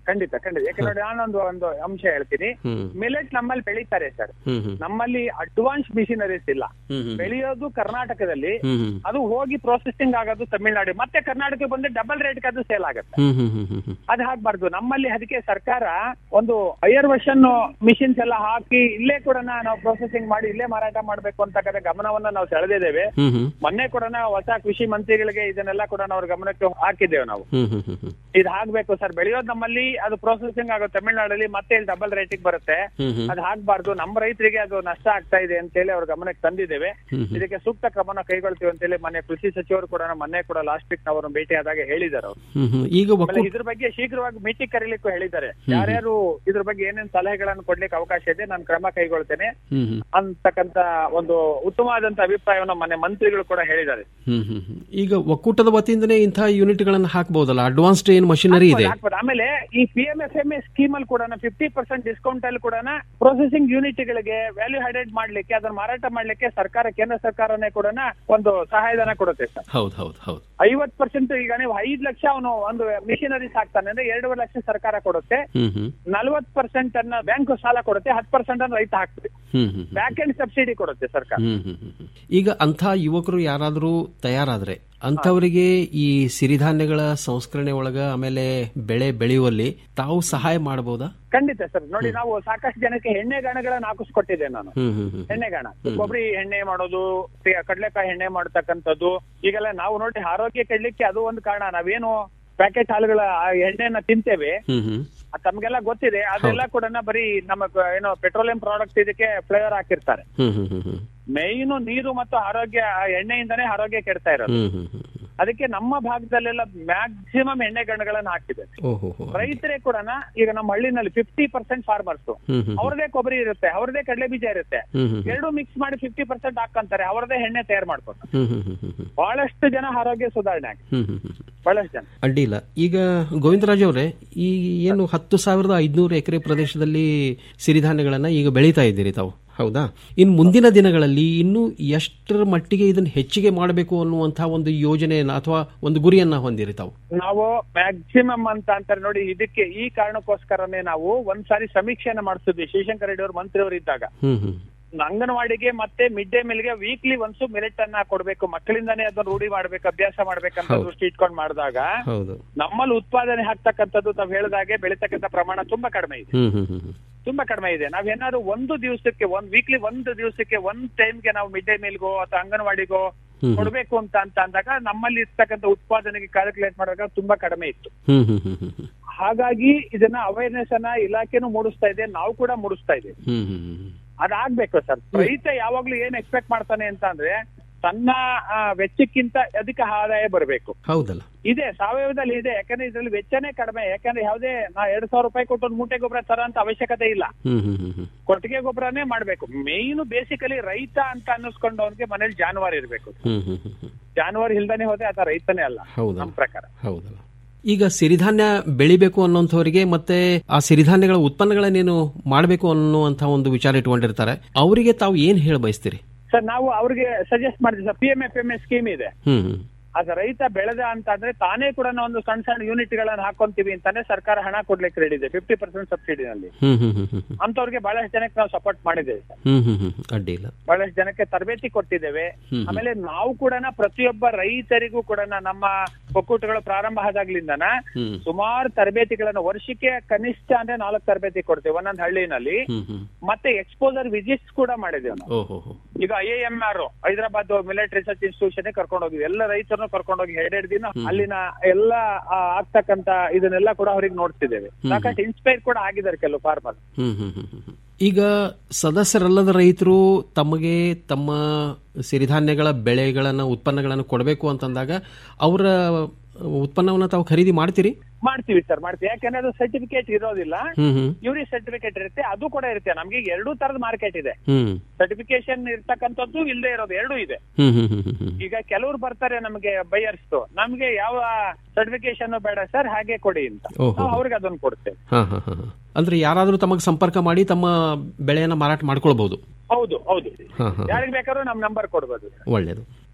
ಖಂಡಿತ ಖಂಡಿತ ಯಾಕಂದ್ರೆ ನಾನೊಂದು ಒಂದು ಅಂಶ ಹೇಳ್ತೀನಿ ಹ್ಮ್. ಮಿಲೆಟ್ ನಮ್ಮಲ್ಲಿ ಬೆಳೀತಾರೆ ಸರ್ ಹ್ಮ್ ಹ್ಮ್ ನಮ್ಮಲ್ಲಿ ಅಡ್ವಾನ್ಸ್ ಮಿಷಿನರೀಸ್ ಇಲ್ಲ ಹ್ಮ್ ಹ್ಮ್. ಬೆಳೆಯೋದು ಕರ್ನಾಟಕದಲ್ಲಿ ಹ್ಮ್ ಹ್ಮ್. ಅದು ಹೋಗಿ ಪ್ರೊಸೆಸಿಂಗ್ ಆಗೋದು ತಮಿಳ್ನಾಡು ಮತ್ತೆ ಕರ್ನಾಟಕಕ್ಕೆ ಬಂದು ಡಬಲ್ ರೇಟ್ ಅದು ಸೇಲ್ ಆಗುತ್ತೆ ಹ್ಮ್ ಹ್ಮ್ ಹ್ಮ್ ಹ್ಮ್ ಹ್ಮ್ ಅದು ಹಾಕ್ಬಾರ್ದು ನಮ್ಮಲ್ಲಿ ಅದಕ್ಕೆ ಸರ್ಕಾರ ಒಂದು ಹೈಯರ್ ವರ್ಷನ್ ಮಿಷಿನ್ಸ್ ಎಲ್ಲ ಹಾಕಿ ಇಲ್ಲೇ ಕೂಡ ನಾವು ಪ್ರೊಸೆಸಿಂಗ್ ಮಾಡಿ ಇಲ್ಲೇ ಮಾರಾಟ ಮಾಡ್ಬೇಕು ಅಂತಕ್ಕಂಥ ಗಮನವನ್ನ ನಾವು ಸೆಳೆದಿದ್ದೇವೆ ಹ್ಮ್ ಹ್ಮ್ ಮೊನ್ನೆ ಕೂಡ ಹೊಸ ಕೃಷಿ ಮಂತ್ರಿಗಳಿಗೆ ಇದನ್ನೆಲ್ಲ ಕೂಡ ನಾವು ಅವ್ರ ಗಮನಕ್ಕೆ ಹಾಕಿದ್ದೇವೆ ನಾವು ಹ್ಮ್ ಹ್ಮ್ ಹ್ಮ್ ಹ್ಮ್ ಇದು ಆಗ್ಬೇಕು ಸರ್ ಬೆಳೆಯೋದು ನಮ್ಮಲ್ಲಿ ಅದು ಪ್ರೊಸೆಸಿಂಗ್ ಆಗೋ ತಮಿಳ್ನಾಡಲ್ಲಿ ಮತ್ತೆ ಇಲ್ಲಿ ಡಬಲ್ ರೇಟಿಗೆ ಬರುತ್ತೆ ಹ್ಮ್ ಹ್ಮ್. ಅದು ಆಗ್ಬಾರ್ದು ನಮ್ಮ ರೈತರಿಗೆ ಅದು ನಷ್ಟ ಆಗ್ತಾ ಇದೆ ಅಂತೇಳಿ ಅವ್ರ ಗಮನಕ್ಕೆ ತಂದಿದ್ದೇವೆ ಹ್ಮ್ ಹ್ಮ್. ಇದಕ್ಕೆ ಸೂಕ್ತ ಕ್ರಮನ ಕೈಗೊಳ್ತೀವಿ ಅಂತೇಳಿ ಮೊನ್ನೆ ಕೃಷಿ ಸಚಿವರು ಕೂಡ ಮೊನ್ನೆ ಕೂಡ ಲಾಸ್ಟ್ ವೀಕ್ ನಾವು ಭೇಟಿ ಆದಾಗ ಹೇಳಿದ್ದಾರೆ ಅವರು ಹ್ಮ್ ಹ್ಮ್. ಈಗ ಆಮೇಲೆ ಒಕ್ಕೂಟ ಇದ್ರ ಬಗ್ಗೆ ಶೀಘ್ರವಾಗಿ ಮೀಟಿಂಗ್ ಕರೀಲಿಕ್ಕೂ ಹೇಳಿದ್ದಾರೆ ಹ್ಮ್. ಯಾರ್ಯಾರು ಇದ್ರ ಬಗ್ಗೆ ಏನೇನ್ ಸಲಹೆಗಳನ್ನು ಕೊಡ್ಲಿಕ್ಕೆ ಅವಕಾಶ ಇದೆ ನಾನು ಕ್ರಮ ಕೈಗೊಳ್ತೇನೆ ಹ್ಮ್ ಹ್ಮ್ ಅಂತಕ್ಕಂತ ಒಂದು ಉತ್ತಮವಾದಂತ ಅಭಿಪ್ರಾಯವನ್ನು ಮೊನ್ನೆ ಮಂತ್ರಿಗಳು ಕೂಡ ಹೇಳಿದ್ದಾರೆ ಹ್ಮ್ ಹ್ಮ್ ಹ್ಮ್. ಈಗ ಒಕ್ಕೂಟದ ವತಿಯಿಂದನೇ ಇಂತಹ ಯೂನಿಟ್ಗಳನ್ನು ಹಾಕಬಹುದಲ್ಲ ಅಡ್ವಾನ್ಸ್ಡ್ ಏನ್ ಮಷಿನರಿ ಇದೆ ಹಾಕ್ಬೋದು. ಆಮೇಲೆ ಈ P M F M E scheme ಅಲ್ಲಿ ಕೂಡ ಫಿಫ್ಟಿ ಪರ್ಸೆಂಟ್ ಡಿಸ್ಕೌಂಟ್ ಅಲ್ಲಿ ಕೂಡ ಪ್ರೊಸೆಸಿಂಗ್ ಯೂನಿಟ್ ಗಳಿಗೆ ವ್ಯಾಲ್ಯೂ ಹೈಡೆಡ್ ಮಾಡ್ಲಿಕ್ಕೆ ಅದನ್ನ ಮಾರಾಟ ಮಾಡ್ಲಿಕ್ಕೆ ಸರ್ಕಾರ ಕೇಂದ್ರ ಸರ್ಕಾರನೇ ಕೂಡ ಒಂದು ಸಹಾಯಧನ ಕೊಡುತ್ತೆ ಸರ್ ಹೌದು ಹೌದು ಹೌದು ಐವತ್ ಪರ್ಸೆಂಟ್ ಈಗ ನೀವು ಐದ್ ಲಕ್ಷ ಅವನು ಒಂದು ಮಿಷಿನರೀಸ್ ಹಾಕ್ತಾನೆ ಅಂದ್ರೆ ಎರಡೂವರೆ ಲಕ್ಷ ಸರ್ಕಾರ ಕೊಡುತ್ತೆ ಹ್ಮ್ ಹ್ಮ್ ನಲ್ವತ್ ಪರ್ಸೆಂಟ್ ಅನ್ನ ಬ್ಯಾಂಕ್ ಸಾಲ ಕೊಡುತ್ತೆ ಹತ್ತು ಪರ್ಸೆಂಟ್ ಅನ್ನ ರೈತ ಹಾಕ್ಬೇಕು ಹ್ಮ್ ಹ್ಮ್ ಬ್ಯಾಕ್ ಎಂಡ್ ಸಬ್ಸಿಡಿ ಕೊಡುತ್ತೆ ಸರ್ಕಾರ ಹ್ಮ್ ಹ್ಮ್ ಹ್ಮ್ ಹ್ಮ್. ಈಗ ಅಂಥ ಯುವಕರು ಯಾರಾದರೂ ತಯಾರಾದ್ರೆ ಅಂಥವರಿಗೆ ಈ ಸಿರಿಧಾನ್ಯಗಳ ಸಂಸ್ಕರಣೆ ಒಳಗ ಆಮೇಲೆ ಬೆಳೆ ಬೆಳೆಯುವಲ್ಲಿ ತಾವು ಸಹಾಯ ಮಾಡಬಹುದಾ ಖಂಡಿತ ಸರ್ ನೋಡಿ ನಾವು ಸಾಕಷ್ಟು ಜನಕ್ಕೆ ಎಣ್ಣೆಗಾಣಗಳನ್ನ ಹಾಕಿಸ್ಕೊಟ್ಟಿದ್ದೆ ನಾನು ಹ್ಮ್ ಹ್ಮ್ ಹ್ಮ್ ಎಣ್ಣೆಗಾಣ ಹ್ಮ್. ಕೊಬ್ಬರಿ ಎಣ್ಣೆ ಮಾಡೋದು ತೆ- ಕಡ್ಲೆಕಾಯಿ ಎಣ್ಣೆ ಮಾಡ್ತಕ್ಕಂಥದ್ದು ಈಗೆಲ್ಲ ನಾವು ನೋಡಿ ಆರೋಗ್ಯ ಕೆಡ್ಲಿಕ್ಕೆ ಅದು ಒಂದು ಕಾರಣ ನಾವೇನು ಪ್ಯಾಕೆಟ್ ಹಾಲುಗಳ ಆ ಎಣ್ಣೆನ ತಿಂತೇವೆ ಹ್ಮ್ ಹ್ಮ್ ಅದ್ ತಮ್ಗೆಲ್ಲ ಗೊತ್ತಿದೆ ಅದೆಲ್ಲ ಕೂಡ ಬರೀ ನಮ್ಮ ಕ- ಏನೋ ಪೆಟ್ರೋಲಿಯಂ ಪ್ರಾಡಕ್ಟ್ ಇದಕ್ಕೆ ಫ್ಲೇವರ್ ಹಾಕಿರ್ತಾರೆ ಹ್ಮ್ ಹ್ಮ್ ಹ್ಮ್ ಹ್ಮ್ ಮೇಯ್ನು ನೀರು ಮತ್ತು ಆರೋಗ್ಯ ಆ ಎಣ್ಣೆಯಿಂದನೇ ಆರೋಗ್ಯ ಕೆಡ್ತಾ ಇರೋದು ಹ್ಮ್ ಹ್ಮ್ ಹ್ಮ್ ಹ್ಮ್. ಅದಕ್ಕೆ ನಮ್ಮ ಭಾಗದಲ್ಲೆಲ್ಲ ಮ್ಯಾಕ್ಸಿಮಮ್ ಎಣ್ಣೆ ಗಣ್ಣಗಳನ್ನ ಹಾಕಿದೆ ಓಹೋ ಹೋ ರೈತರೇ ಕೂಡ ಈಗ ನಮ್ಮ ಹಳ್ಳಿನಲ್ಲಿ ಫಿಫ್ಟಿ ಪರ್ಸೆಂಟ್ ಫಾರ್ಮರ್ಸ್ ಹ್ಮ್ ಹ್ಮ್ ಅವ್ರದೇ ಕೊಬ್ಬರಿ ಇರುತ್ತೆ ಅವ್ರದೇ ಕಡಲೆ ಬೀಜ ಇರುತ್ತೆ ಹ್ಮ್ ಹ್ಮ್ ಹ್ಮ್. ಎರಡು ಮಿಕ್ಸ್ ಮಾಡಿ ಫಿಫ್ಟಿ ಪರ್ಸೆಂಟ್ ಹಾಕಂತಾರೆ ಅವ್ರದೇ ಎಣ್ಣೆ ತಯಾರು ಮಾಡ್ಕೊತಾರೆ ಹ್ಮ್ ಹ್ಮ್ ಹ್ಮ್ ಹ್ಮ್ ಹ್ಮ್. ಬಹಳಷ್ಟು ಜನ ಆರೋಗ್ಯ ಸುಧಾರಣೆ ಆಗಿದೆ ಹ್ಮ್ ಹ್ಮ್ ಹ್ಮ್. ಬಹಳಷ್ಟು ಜನ ಅಡ್ಡಿಲ್ಲ ಈಗ ಗೋವಿಂದರಾಜ್ ಅವರೇ ಈ ಏನು ಹತ್ತು ಸಾವಿರದ ಐದುನೂರು ಎಕರೆ ಪ್ರದೇಶದಲ್ಲಿ ಸಿರಿಧಾನ್ಯಗಳನ್ನ ಈಗ ಬೆಳೀತಾ ಇದ್ದೀರಿ ತಾವು ಹೌದಾ ಇನ್ನು ಮುಂದಿನ ದಿನಗಳಲ್ಲಿ ಇನ್ನು ಎಷ್ಟರ ಮಟ್ಟಿಗೆ ಇದನ್ನು ಹೆಚ್ಚಿಗೆ ಮಾಡಬೇಕು ಅನ್ನುವಂತಹ ಒಂದು ಯೋಜನೆಯನ್ನ ಅಥವಾ ಒಂದು ಗುರಿಯನ್ನ ಹೊಂದಿರಿ ತಾವು ನಾವು ಮ್ಯಾಕ್ಸಿಮಮ್ ಅಂತ ಅಂತಾರೆ ನೋಡಿ ಇದಕ್ಕೆ ಈ ಕಾರಣಕ್ಕೋಸ್ಕರನೇ ನಾವು ಒಂದ್ಸಾರಿ ಸಮೀಕ್ಷೆನ ಮಾಡಿಸಿದ್ವಿ ಶಿವಶಂಕರ ರೆಡ್ಡಿ ಅವರು ಮಂತ್ರಿ ಅವರು ಇದ್ದಾಗ ಹ್ಮ್ ಹ್ಮ್ ಅಂಗನವಾಡಿಗೆ ಮತ್ತೆ ಮಿಡ್ ಡೇ ಮೀಲ್ಗೆ ವೀಕ್ಲಿ ಒನ್ಸು ಮಿಲೆಟ್ ಅನ್ನ ಕೊಡ್ಬೇಕು ಮಕ್ಕಳಿಂದಾನೇ ಅದನ್ನ ರೂಢಿ ಮಾಡ್ಬೇಕು ಅಭ್ಯಾಸ ಮಾಡ್ಬೇಕಂತ ಹೌದು. ದೃಷ್ಟಿ ಇಟ್ಕೊಂಡು ಮಾಡಿದಾಗ ಹೌದು ನಮ್ಮಲ್ಲಿ ಉತ್ಪಾದನೆ ಆಗ್ತಕ್ಕಂಥದ್ದು ತಾವ್ ಹೇಳಿದಾಗೆ ಬೆಳೀತಕ್ಕಂಥ ಪ್ರಮಾಣ ತುಂಬಾ ಕಡಿಮೆ ಇದೆ ಹ್ಮ್ ಹ್ಮ್ ಹ್ಮ್ ಹ್ಮ್. ತುಂಬಾ ಕಡಿಮೆ ಇದೆ ನಾವೇನಾದ್ರು ಒಂದು ದಿವಸಕ್ಕೆ ಒಂದ್ ವೀಕ್ಲಿ ಒಂದು ದಿವಸಕ್ಕೆ ಒಂದ್ ಟೈಮ್ಗೆ ನಾವು ಮಿಡ್ ಡೇ ಮೀಲ್ಗೋ ಅಥವಾ ಅಂಗನವಾಡಿಗೋ ಹ್ಮ್. ಕೊಡ್ಬೇಕು ಅಂತ ಅಂತ ಅಂದಾಗ ನಮ್ಮಲ್ಲಿ ಇರ್ತಕ್ಕಂಥ ಉತ್ಪಾದನೆಗೆ ಕ್ಯಾಲ್ಕುಲೇಟ್ ಮಾಡುವಾಗ ತುಂಬಾ ಕಡಿಮೆ ಇತ್ತು ಹ್ಮ್ ಹ್ಮ್ ಹ್ಮ್ ಹ್ಮ್ ಹ್ಮ್. ಹಾಗಾಗಿ ಇದನ್ನ ಅವೇರ್ನೆಸ್ ಅನ್ನ ಇಲಾಖೆನೂ ಮೂಡಿಸ್ತಾ ಇದೆ ನಾವು ಕೂಡ ಮೂಡಿಸ್ತಾ ಇದ್ದೇವೆ ಹ್ಮ್ ಹ್ಮ್ ಹ್ಮ್ ಹ್ಮ್. ಅದಾಗ್ಬೇಕು ಸರ್ ರೈತ ಯಾವಾಗ್ಲೂ ಏನ್ ಎಕ್ಸ್ಪೆಕ್ಟ್ ಮಾಡ್ತಾನೆ ಅಂತ ಅಂದ್ರೆ ತನ್ನ ಆ, ವೆಚ್ಚಕ್ಕಿಂತ ಅಧಿಕ ಆದಾಯ ಬರಬೇಕು ಹೌದಲ್ಲ ಇದೆ ಸಾವಯವದಲ್ಲಿ ಇದೆ ಯಾಕಂದ್ರೆ ಇದ್ರಲ್ಲಿ ವೆಚ್ಚನೇ ಕಡಿಮೆ ಯಾಕಂದ್ರೆ ಯಾವುದೇ ನಾ ಎರಡ್ ಸಾವಿರ ರೂಪಾಯಿ ಕೊಟ್ಟು ಒಂದು ಮೂಟೆ ಗೊಬ್ಬರ ತರ ಅಂತ ಅವಶ್ಯಕತೆ ಇಲ್ಲ ಹ್ಮ್ ಹ್ಮ್ ಹ್ಮ್ ಹ್ಮ್. ಕೊಟ್ಟಿಗೆ ಗೊಬ್ಬರನೇ ಮಾಡ್ಬೇಕು ಮೇಯ್ನು ಬೇಸಿಕಲಿ ರೈತ ಅಂತ ಅನ್ನಿಸ್ಕೊಂಡವನ್ಗೆ ಮನೇಲಿ ಜಾನುವಾರು ಇರ್ಬೇಕು ಹ್ಮ್ ಹ್ಮ್ ಹ್ಮ್ ಹ್ಮ್. ಜಾನುವಾರು ಇಲ್ದಾನೆ ಹೋದ್ರೆ ಆತ ರೈತನೇ ಅಲ್ಲ ಹೌದಲ್ಲ ನಮ್ ಪ್ರಕಾರ ಹೌದಲ್ಲ ಈಗ ಸಿರಿಧಾನ್ಯ ಬೆಳಿಬೇಕು ಅನ್ನೋಂಥವರಿಗೆ ಮತ್ತೆ ಆ ಸಿರಿಧಾನ್ಯಗಳ ಉತ್ಪನ್ನಗಳನ್ನೇನು ಮಾಡಬೇಕು ಅನ್ನುವಂಥ ಒಂದು ವಿಚಾರ ಇಟ್ಕೊಂಡಿರ್ತಾರೆ ಅವರಿಗೆ ತಾವು ಏನ್ ಹೇಳ ಬಯಸ್ತೀರಿ ಸರ್ ನಾವು ಅವ್ರಿಗೆ ಸಜೆಸ್ಟ್ ಮಾಡಿದ್ವಿ sir P M F M S scheme ಇದೆ ಹ್ಮ್ ಹ್ಮ್ ಅದ ರೈತ ಬೆಳೆದ ಅಂತ ಅಂದ್ರೆ ತಾನೇ ಕೂಡ ಒಂದು ಸಣ್ಣ ಸಣ್ಣ ಯೂನಿಟ್ ಗಳನ್ನ ಹಾಕೊಂತೀವಿ ಅಂತಾನೆ ಸರ್ಕಾರ ಹಣ ಕೊಡ್ಲಿಕ್ಕೆ ರೆಡಿ ಇದೆ ಫಿಫ್ಟಿ ಪರ್ಸೆಂಟ್ ಸಬ್ಸಿಡಿನಲ್ಲಿ ಹ್ಮ್ ಹ್ಮ್ ಹ್ಮ್ ಹ್ಮ್ ಹ್ಮ್. ಅಂತವ್ರಿಗೆ ಬಹಳಷ್ಟು ಜನಕ್ಕೆ ನಾವು ಸಪೋರ್ಟ್ ಮಾಡಿದ್ದೇವೆ ಸರ್ ಹ್ಮ್ ಹ್ಮ್ ಹ್ಮ್ ಅಡ್ಡಿ ಇಲ್ಲ ಬಹಳಷ್ಟು ಜನಕ್ಕೆ ತರಬೇತಿ ಕೊಟ್ಟಿದ್ದೇವೆ ಹ್ಮ್. ಆಮೇಲೆ ನಾವು ಕೂಡ ಪ್ರತಿಯೊಬ್ಬ ರೈತರಿಗೂ ಕೂಡ ನಮ್ಮ ಒಕ್ಕೂಟಗಳು ಪ್ರಾರಂಭ ಆದಾಗ್ಲಿಂದನ ಹ್ಮ್ ಸುಮಾರು ತರಬೇತಿಗಳನ್ನ ವರ್ಷಕ್ಕೆ ಕನಿಷ್ಠ ಅಂದ್ರೆ ನಾಲ್ಕು ತರಬೇತಿ ಕೊಡ್ತೇವೆ ಒಂದೊಂದು ಹಳ್ಳಿನಲ್ಲಿ ಹ್ಮ್ ಹ್ಮ್ ಮತ್ತೆ ಎಕ್ಸ್ಪೋಸರ್ ವಿಸಿಟ್ಸ್ ಕೂಡ ಮಾಡಿದ್ದೇವೆ ನಾವು ಓಹೋ ಹೋ ಈಗ I M R Hyderabad military research institution ಕರ್ಕೊಂಡು ಹೋಗಿದ್ವಿ ಎಲ್ಲ ರೈತರನ್ನು ಕರ್ಕೊಂಡು ಹೋಗಿ ಎರಡೆರಡು ದಿನ ಅಲ್ಲಿನ ಎಲ್ಲ ಆ, ಆಗ್ತಕ್ಕಂತ ಇದನ್ನೆಲ್ಲ ಕೂಡ ಅವ್ರಿಗೆ ನೋಡ್ತಿದ್ದೇವೆ ಹ್ಮ್. ಸಾಕಷ್ಟು ಇನ್ಸ್ಪೈರ್ ಕೂಡ ಆಗಿದ್ದಾರೆ ಕೆಲವು ಫಾರ್ಮರ್ ಹ್ಮ್ ಹ್ಮ್ ಹ್ಮ್ ಹ್ಮ್ ಹ್ಮ್. ಈಗ ಸದಸ್ಯರಲ್ಲದ ರೈತರು ತಮಗೆ ತಮ್ಮ ಸಿರಿಧಾನ್ಯಗಳ ಬೆಳೆಗಳನ್ನ ಉತ್ಪನ್ನಗಳನ್ನು ಕೊಡಬೇಕು ಅಂತಂದಾಗ ಅವರ ಉತ್ಪನ್ನವನ್ನ ತಾವು ಖರೀದಿ ಮಾಡ್ತೀರಿ ಮಾಡ್ತೀವಿ ಸರ್ ಮಾಡ್ತೀವಿ ಯಾಕಂದ್ರೆ ಅದು ಸರ್ಟಿಫಿಕೇಟ್ ಇರೋದಿಲ್ಲ ಹ್ಮ್ ಹ್ಮ್ ಯೂರಿ ಸರ್ಟಿಫಿಕೇಟ್ ಇರುತ್ತೆ ಅದು ಕೂಡ ಇರುತ್ತೆ ನಮ್ಗೆ ಎರಡೂ ತರದ ಮಾರ್ಕೆಟ್ ಇದೆ ಹ್ಮ್ ಸರ್ಟಿಫಿಕೇಶನ್ ಇರ್ತಕ್ಕಂಥದ್ದು ಇಲ್ಲದೆ ಇರೋದು ಎರಡೂ ಇದೆ ಹ್ಮ್ ಹ್ಮ್ ಹ್ಮ್ ಹ್ಮ್ ಹ್ಮ್ ಈಗ ಕೆಲವ್ರು ಬರ್ತಾರೆ ನಮಗೆ ಬೈಯರ್ಸ್ ನಮ್ಗೆ ಯಾವ ಸರ್ಟಿಫಿಕೇಶನ್ ಬೇಡ ಸರ್ ಹಾಗೆ ಕೊಡಿ ಅಂತ ಓಹೋ. ನಾವು ಅವ್ರಿಗೆ ಅದನ್ನು ಕೊಡ್ತೇವೆ ಹಾ ಹಾ ಹಾ ಹಾ. ಅಂದ್ರೆ ಯಾರಾದ್ರೂ ತಮಗೆ ಸಂಪರ್ಕ ಮಾಡಿ ತಮ್ಮ ಬೆಳೆಯನ್ನ ಮಾರಾಟ ಮಾಡ್ಕೊಳ್ಬಹುದು ಹೌದು ಹೌದು ಹಾ ಹಾ ಯಾರಿಗೆ ಬೇಕಾದ್ರೂ ನಮ್ ನಂಬರ್ ಕೊಡ್ಬೋದು ಒಳ್ಳೇದು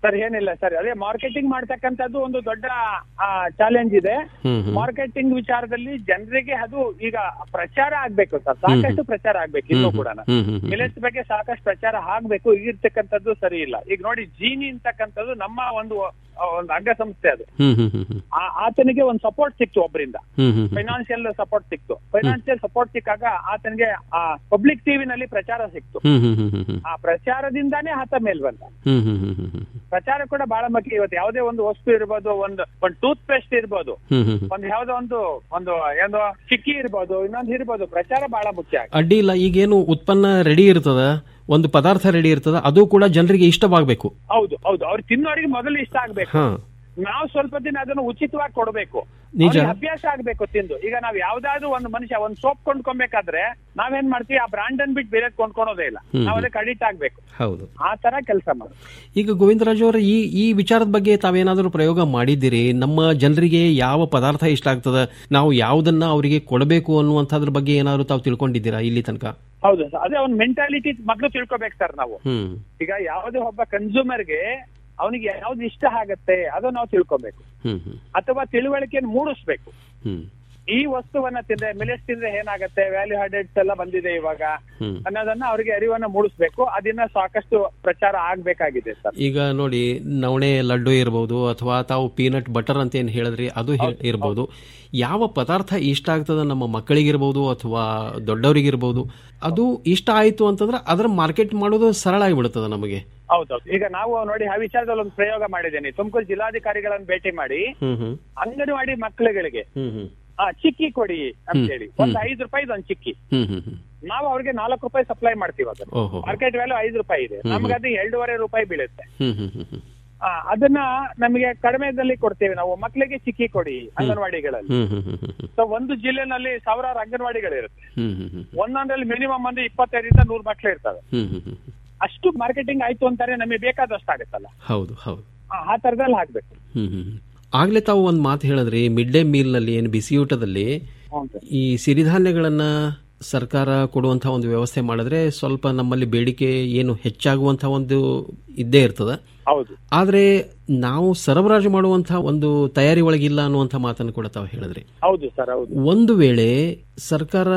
ಸರ್ ಏನಿಲ್ಲ ಸರ್ ಅದೇ ಮಾರ್ಕೆಟಿಂಗ್ ಮಾಡ್ತಕ್ಕಂಥದ್ದು ಒಂದು ದೊಡ್ಡ ಚಾಲೆಂಜ್ ಇದೆ ಹ್ಮ್, ಹ್ಮ್. ಮಾರ್ಕೆಟಿಂಗ್ ವಿಚಾರದಲ್ಲಿ ಜನರಿಗೆ ಅದು ಈಗ ಪ್ರಚಾರ ಆಗ್ಬೇಕು ಸರ್ ಸಾಕಷ್ಟು ಹ್ಮ್. ಪ್ರಚಾರ ಆಗ್ಬೇಕು ಇನ್ನೂ ಹ್ಮ್, ಕೂಡ ಹ್ಮ್, ಹ್ಮ್, ಹ್ಮ್. ಮಿಲೆಟ್ಸ್ ಬಗ್ಗೆ ಸಾಕಷ್ಟು ಪ್ರಚಾರ ಆಗ್ಬೇಕು ಈಗಿರ್ತಕ್ಕಂಥದ್ದು ಸರಿ ಇಲ್ಲ ಈಗ ನೋಡಿ ಜೀನಿ ಅಂತಕ್ಕಂಥದ್ದು ನಮ್ಮ ಒಂದು ಆ, ಒಂದು ಅಂಗಸಂಸ್ಥೆ ಅದು ಹ್ಮ್ ಹ್ಮ್ ಹ್ಮ್ ಹ್ಮ್ ಆ- ಆತನಿಗೆ ಒಂದು ಸಪೋರ್ಟ್ ಸಿಕ್ತು ಒಬ್ಬರಿಂದ ಹ್ಮ್ ಹ್ಮ್ ಹ್ಮ್. ಫೈನಾನ್ಷಿಯಲ್ ಸಪೋರ್ಟ್ ಸಿಕ್ತು ಫೈನಾನ್ಷಿಯಲ್ ಸಪೋರ್ಟ್ ಸಿಕ್ಕಾಗ ಆತನಿಗೆ ಆ ಪಬ್ಲಿಕ್ ಟಿವಿನಲ್ಲಿ ಪ್ರಚಾರ ಸಿಕ್ತು ಹ್ಮ್ ಹ್ಮ್ ಹ್ಮ್ ಹ್ಮ್ ಹ್ಮ್ ಆ ಪ್ರಚಾರದಿಂದಾನೇ ಆತ ಮೇಲ್ ಬಂದ ಹ್ಮ್ ಹ್ಮ್ ಹ್ಮ್ ಹ್ಮ್ ಹ್ಮ್ ಪ್ರಚಾರ ಕೂಡ ಬಹಳ ಮುಖ್ಯ ಇವತ್ತು ಯಾವುದೇ ಒಂದು ವಸ್ತು ಇರ್ಬೋದು ಒಂದು ಒಂದು ಟೂತ್ ಪೇಸ್ಟ್ ಇರ್ಬೋದು ಹ್ಮ್ ಹ್ಮ್ ಹ್ಮ್. ಒಂದು ಯಾವ್ದೋ ಒಂದು ಒಂದು ಏನೋ ಚಿಕ್ಕಿ ಇರ್ಬೋದು ಇನ್ನೊಂದು ಇರ್ಬೋದು ಪ್ರಚಾರ ಬಹಳ ಮುಖ್ಯ ಅಡ್ಡಿ ಇಲ್ಲ ಈಗೇನು ಉತ್ಪನ್ನ ರೆಡಿ ಇರ್ತದ ಒಂದು ಪದಾರ್ಥ ರೆಡಿ ಇರ್ತದ ಅದು ಕೂಡ ಜನರಿಗೆ ಇಷ್ಟವಾಗಬೇಕು ಹೌದು ಹೌದು ಅವ್ರು ತಿನ್ನೋರಿಗೆ ಮೊದಲು ಇಷ್ಟ ಆಗ್ಬೇಕು ಹಾ ನಾವು ಸ್ವಲ್ಪ ದಿನ ಅದನ್ನು ಉಚಿತವಾಗಿ ಕೊಡಬೇಕು ನಿಜ. ಅವ್ರಿಗೆ ಅಭ್ಯಾಸ ಆಗ್ಬೇಕು ತಿಂದು ಈಗ ನಾವ್ ಯಾವ್ದಾದ್ರು ಒಂದು ಮನುಷ್ಯ ಒಂದು ಸೋಪ್ ಕೊಂಡ್ಕೊಬೇಕಾದ್ರೆ ನಾವೇನ್ ಮಾಡ್ತೀವಿ ಆ ಬ್ರಾಂಡ್ ಅನ್ ಬಿಟ್ಟು ಬೇರೆ ಕೊಂಡ್ಕೊಳೋದೇ ಇಲ್ಲ ಹ್ಮ್. ನಾವ್ ಅದಕ್ಕೆ ಅಡಿಟ್ ಆಗ್ಬೇಕು ಹೌದು ಆ ತರ ಕೆಲಸ ಮಾಡು ಈಗ ಗೋವಿಂದರಾಜ್ ಅವರ ಈ ಈ ವಿಚಾರದ ಬಗ್ಗೆ ತಾವೇನಾದರೂ ಪ್ರಯೋಗ ಮಾಡಿದ್ದೀರಿ ನಮ್ಮ ಜನರಿಗೆ ಯಾವ ಪದಾರ್ಥ ಇಷ್ಟ ಆಗ್ತದ ನಾವು ಯಾವುದನ್ನ ಅವರಿಗೆ ಕೊಡಬೇಕು ಅನ್ನುವಂಥದ್ರ ಬಗ್ಗೆ ಏನಾದರೂ ತಾವು ತಿಳ್ಕೊಂಡಿದ್ದೀರಾ ಇಲ್ಲಿ ತನಕ ಹೌದು ಸರ್ ಅದೇ ಒಂದು ಮೆಂಟಾಲಿಟಿ ಮೊದ್ಲು ತಿಳ್ಕೊಬೇಕು ಸರ್ ನಾವು ಹ್ಮ್ ಈಗ ಯಾವುದೇ ಒಬ್ಬ ಕನ್ಸ್ಯೂಮರ್ಗೆ ಅವನಿಗೆ ಯಾವ್ದು ಇಷ್ಟ ಆಗತ್ತೆ ಅದು ನಾವು ತಿಳ್ಕೊಬೇಕು ಹ್ಮ್ ಹ್ಮ್ ಅಥವಾ ತಿಳುವಳಿಕೆಯನ್ನು ಮೂಡಿಸ್ಬೇಕು ಹ್ಮ್ ಈ ವಸ್ತುವನ್ನ ತಿಂದ್ರೆ ಮಿಲೆಟ್ಸ್ ತಿಂದ್ರೆ ಏನಾಗತ್ತೆ ವ್ಯಾಲ್ಯೂ ಹಾರ್ಡೆಡ್ಸ್ ಎಲ್ಲ ಬಂದಿದೆ ಇವಾಗ ಹ್ಮ್. ಅನ್ನೋದನ್ನ ಅವರಿಗೆ ಅರಿವನ್ನ ಮೂಡಿಸ್ಬೇಕು ಅದನ್ನ ಸಾಕಷ್ಟು ಪ್ರಚಾರ ಆಗ್ಬೇಕಾಗಿದೆ ಸರ್ ಈಗ ನೋಡಿ ನವಣೆ ಲಡ್ಡು ಇರ್ಬೋದು ಅಥವಾ ತಾವು ಪೀನಟ್ ಬಟರ್ ಅಂತ ಏನು ಹೇಳಿದ್ರಿ ಅದು ಹೇ- ಇರ್ಬೋದು ಯಾವ ಪದಾರ್ಥ ಇಷ್ಟ ಆಗ್ತದ ನಮ್ಮ ಮಕ್ಕಳಿಗಿರ್ಬೋದು ಅಥವಾ ದೊಡ್ಡವರಿಗಿರ್ಬೋದು ಅದು ಇಷ್ಟ ಆಯ್ತು ಅಂತಂದ್ರೆ ಅದರ ಮಾರ್ಕೆಟ್ ಮಾಡೋದು ಸರಳ ಆಗಿಬಿಡ್ತದ ನಮಗೆ ಹೌದೌದು ಈಗ ನಾವು ನೋಡಿ ಆ ವಿಚಾರದಲ್ಲಿ ಒಂದು ಪ್ರಯೋಗ ಮಾಡಿದ್ದೇನೆ ತುಮಕೂರು ಜಿಲ್ಲಾಧಿಕಾರಿಗಳನ್ನು ಭೇಟಿ ಮಾಡಿ ಹ್ಮ್ ಹ್ಮ್ ಅಂಗನವಾಡಿ ಮಕ್ಕಳುಗಳಿಗೆ ಹ್ಮ್ ಹ್ಮ್ ಆ ಚಿಕ್ಕಿ ಕೊಡಿ ಅಂತ ಹ್ಮ್. ಹೇಳಿ ಹ್ಮ್. ಒಂದು ಐದು ರೂಪಾಯಿ ಒಂದು ಚಿಕ್ಕಿ ಹ್ಮ್ ಹ್ಮ್ ಹ್ಮ್ ನಾವು ಅವ್ರಿಗೆ ನಾಲ್ಕು ರೂಪಾಯಿ ಸಪ್ಲೈ ಮಾಡ್ತೀವಿ ಅದನ್ನ ಓಹೋ ಮಾರ್ಕೆಟ್ ವ್ಯಾಲ್ಯೂ ಐದು ರೂಪಾಯಿ ಇದೆ ಹ್ಮ್. ನಮ್ಗೆ ಅದು ಎರಡೂವರೆ ರೂಪಾಯಿ ಬೀಳುತ್ತೆ ಹ್ಮ್ ಹ್ಮ್ ಹ್ಮ್ ಹ್ಮ್ ಆ, ಅದನ್ನ ನಮಗೆ ಕಡಿಮೆದಲ್ಲಿ ಕೊಡ್ತೇವೆ ನಾವು ಮಕ್ಕಳಿಗೆ ಚಿಕ್ಕಿ ಕೊಡಿ ಅಂಗನವಾಡಿಗಳಲ್ಲಿ ಹ್ಮ್ ಹ್ಮ್ ಹ್ಮ್ ಹ್ಮ್ ಹ್ಮ್ ಸೊ ಒಂದು ಜಿಲ್ಲೆನಲ್ಲಿ ಸಾವಿರಾರು ಅಂಗನವಾಡಿಗಳಿರುತ್ತೆ ಹ್ಮ್ ಹ್ಮ್ ಹ್ಮ್ ಒಂದೊಂದ್ರಲ್ಲಿ ಮಿನಿಮಮ್ ಒಂದು ಇಪ್ಪತ್ತೈದರಿಂದ ನೂರು ಮಕ್ಳು ಇರ್ತವೆ ಹ್ಮ್ ಹ್ಮ್ ಹ್ಮ್ ಅಷ್ಟು ಮಾರ್ಕೆಟಿಂಗ್ ಆಯ್ತು ಅಂತಾರೆ ನಮಗೆ ಬೇಕಾದಷ್ಟು ಆಗುತ್ತಲ್ಲ ಹೌದು ಹೌದು ಆ, ಆ ತರದಲ್ಲಿ ಹಾಕ್ಬೇಕು ಹ್ಮ್ ಹ್ಮ್ ಹ್ಮ್. ಆಗ್ಲೇ ತಾವು ಒಂದು ಮಾತು ಹೇಳಿದ್ರಿ ಮಿಡ್ ಡೇ ಮೀಲ್ ನಲ್ಲಿ ಏನು ಬಿಸಿಯೂಟದಲ್ಲಿ ಹೌದು ಸರ್. ಈ ಸಿರಿಧಾನ್ಯಗಳನ್ನ ಸರ್ಕಾರ ಕೊಡುವಂತಹ ಒಂದು ವ್ಯವಸ್ಥೆ ಮಾಡಿದ್ರೆ ಸ್ವಲ್ಪ ನಮ್ಮಲ್ಲಿ ಬೇಡಿಕೆ ಏನು ಹೆಚ್ಚಾಗುವಂತಹ ಒಂದು ಇದ್ದೇ ಇರ್ತದ ಹೌದು ಆದ್ರೆ ನಾವು ಸರಬರಾಜು ಮಾಡುವಂತಹ ಒಂದು ತಯಾರಿ ಒಳಗಿಲ್ಲ ಅನ್ನುವಂಥ ಮಾತನ್ನು ಕೂಡ ತಾವು ಹೇಳಿದ್ರಿ ಹೌದು ಸರ್ ಹೌದು ಒಂದು ವೇಳೆ ಸರ್ಕಾರ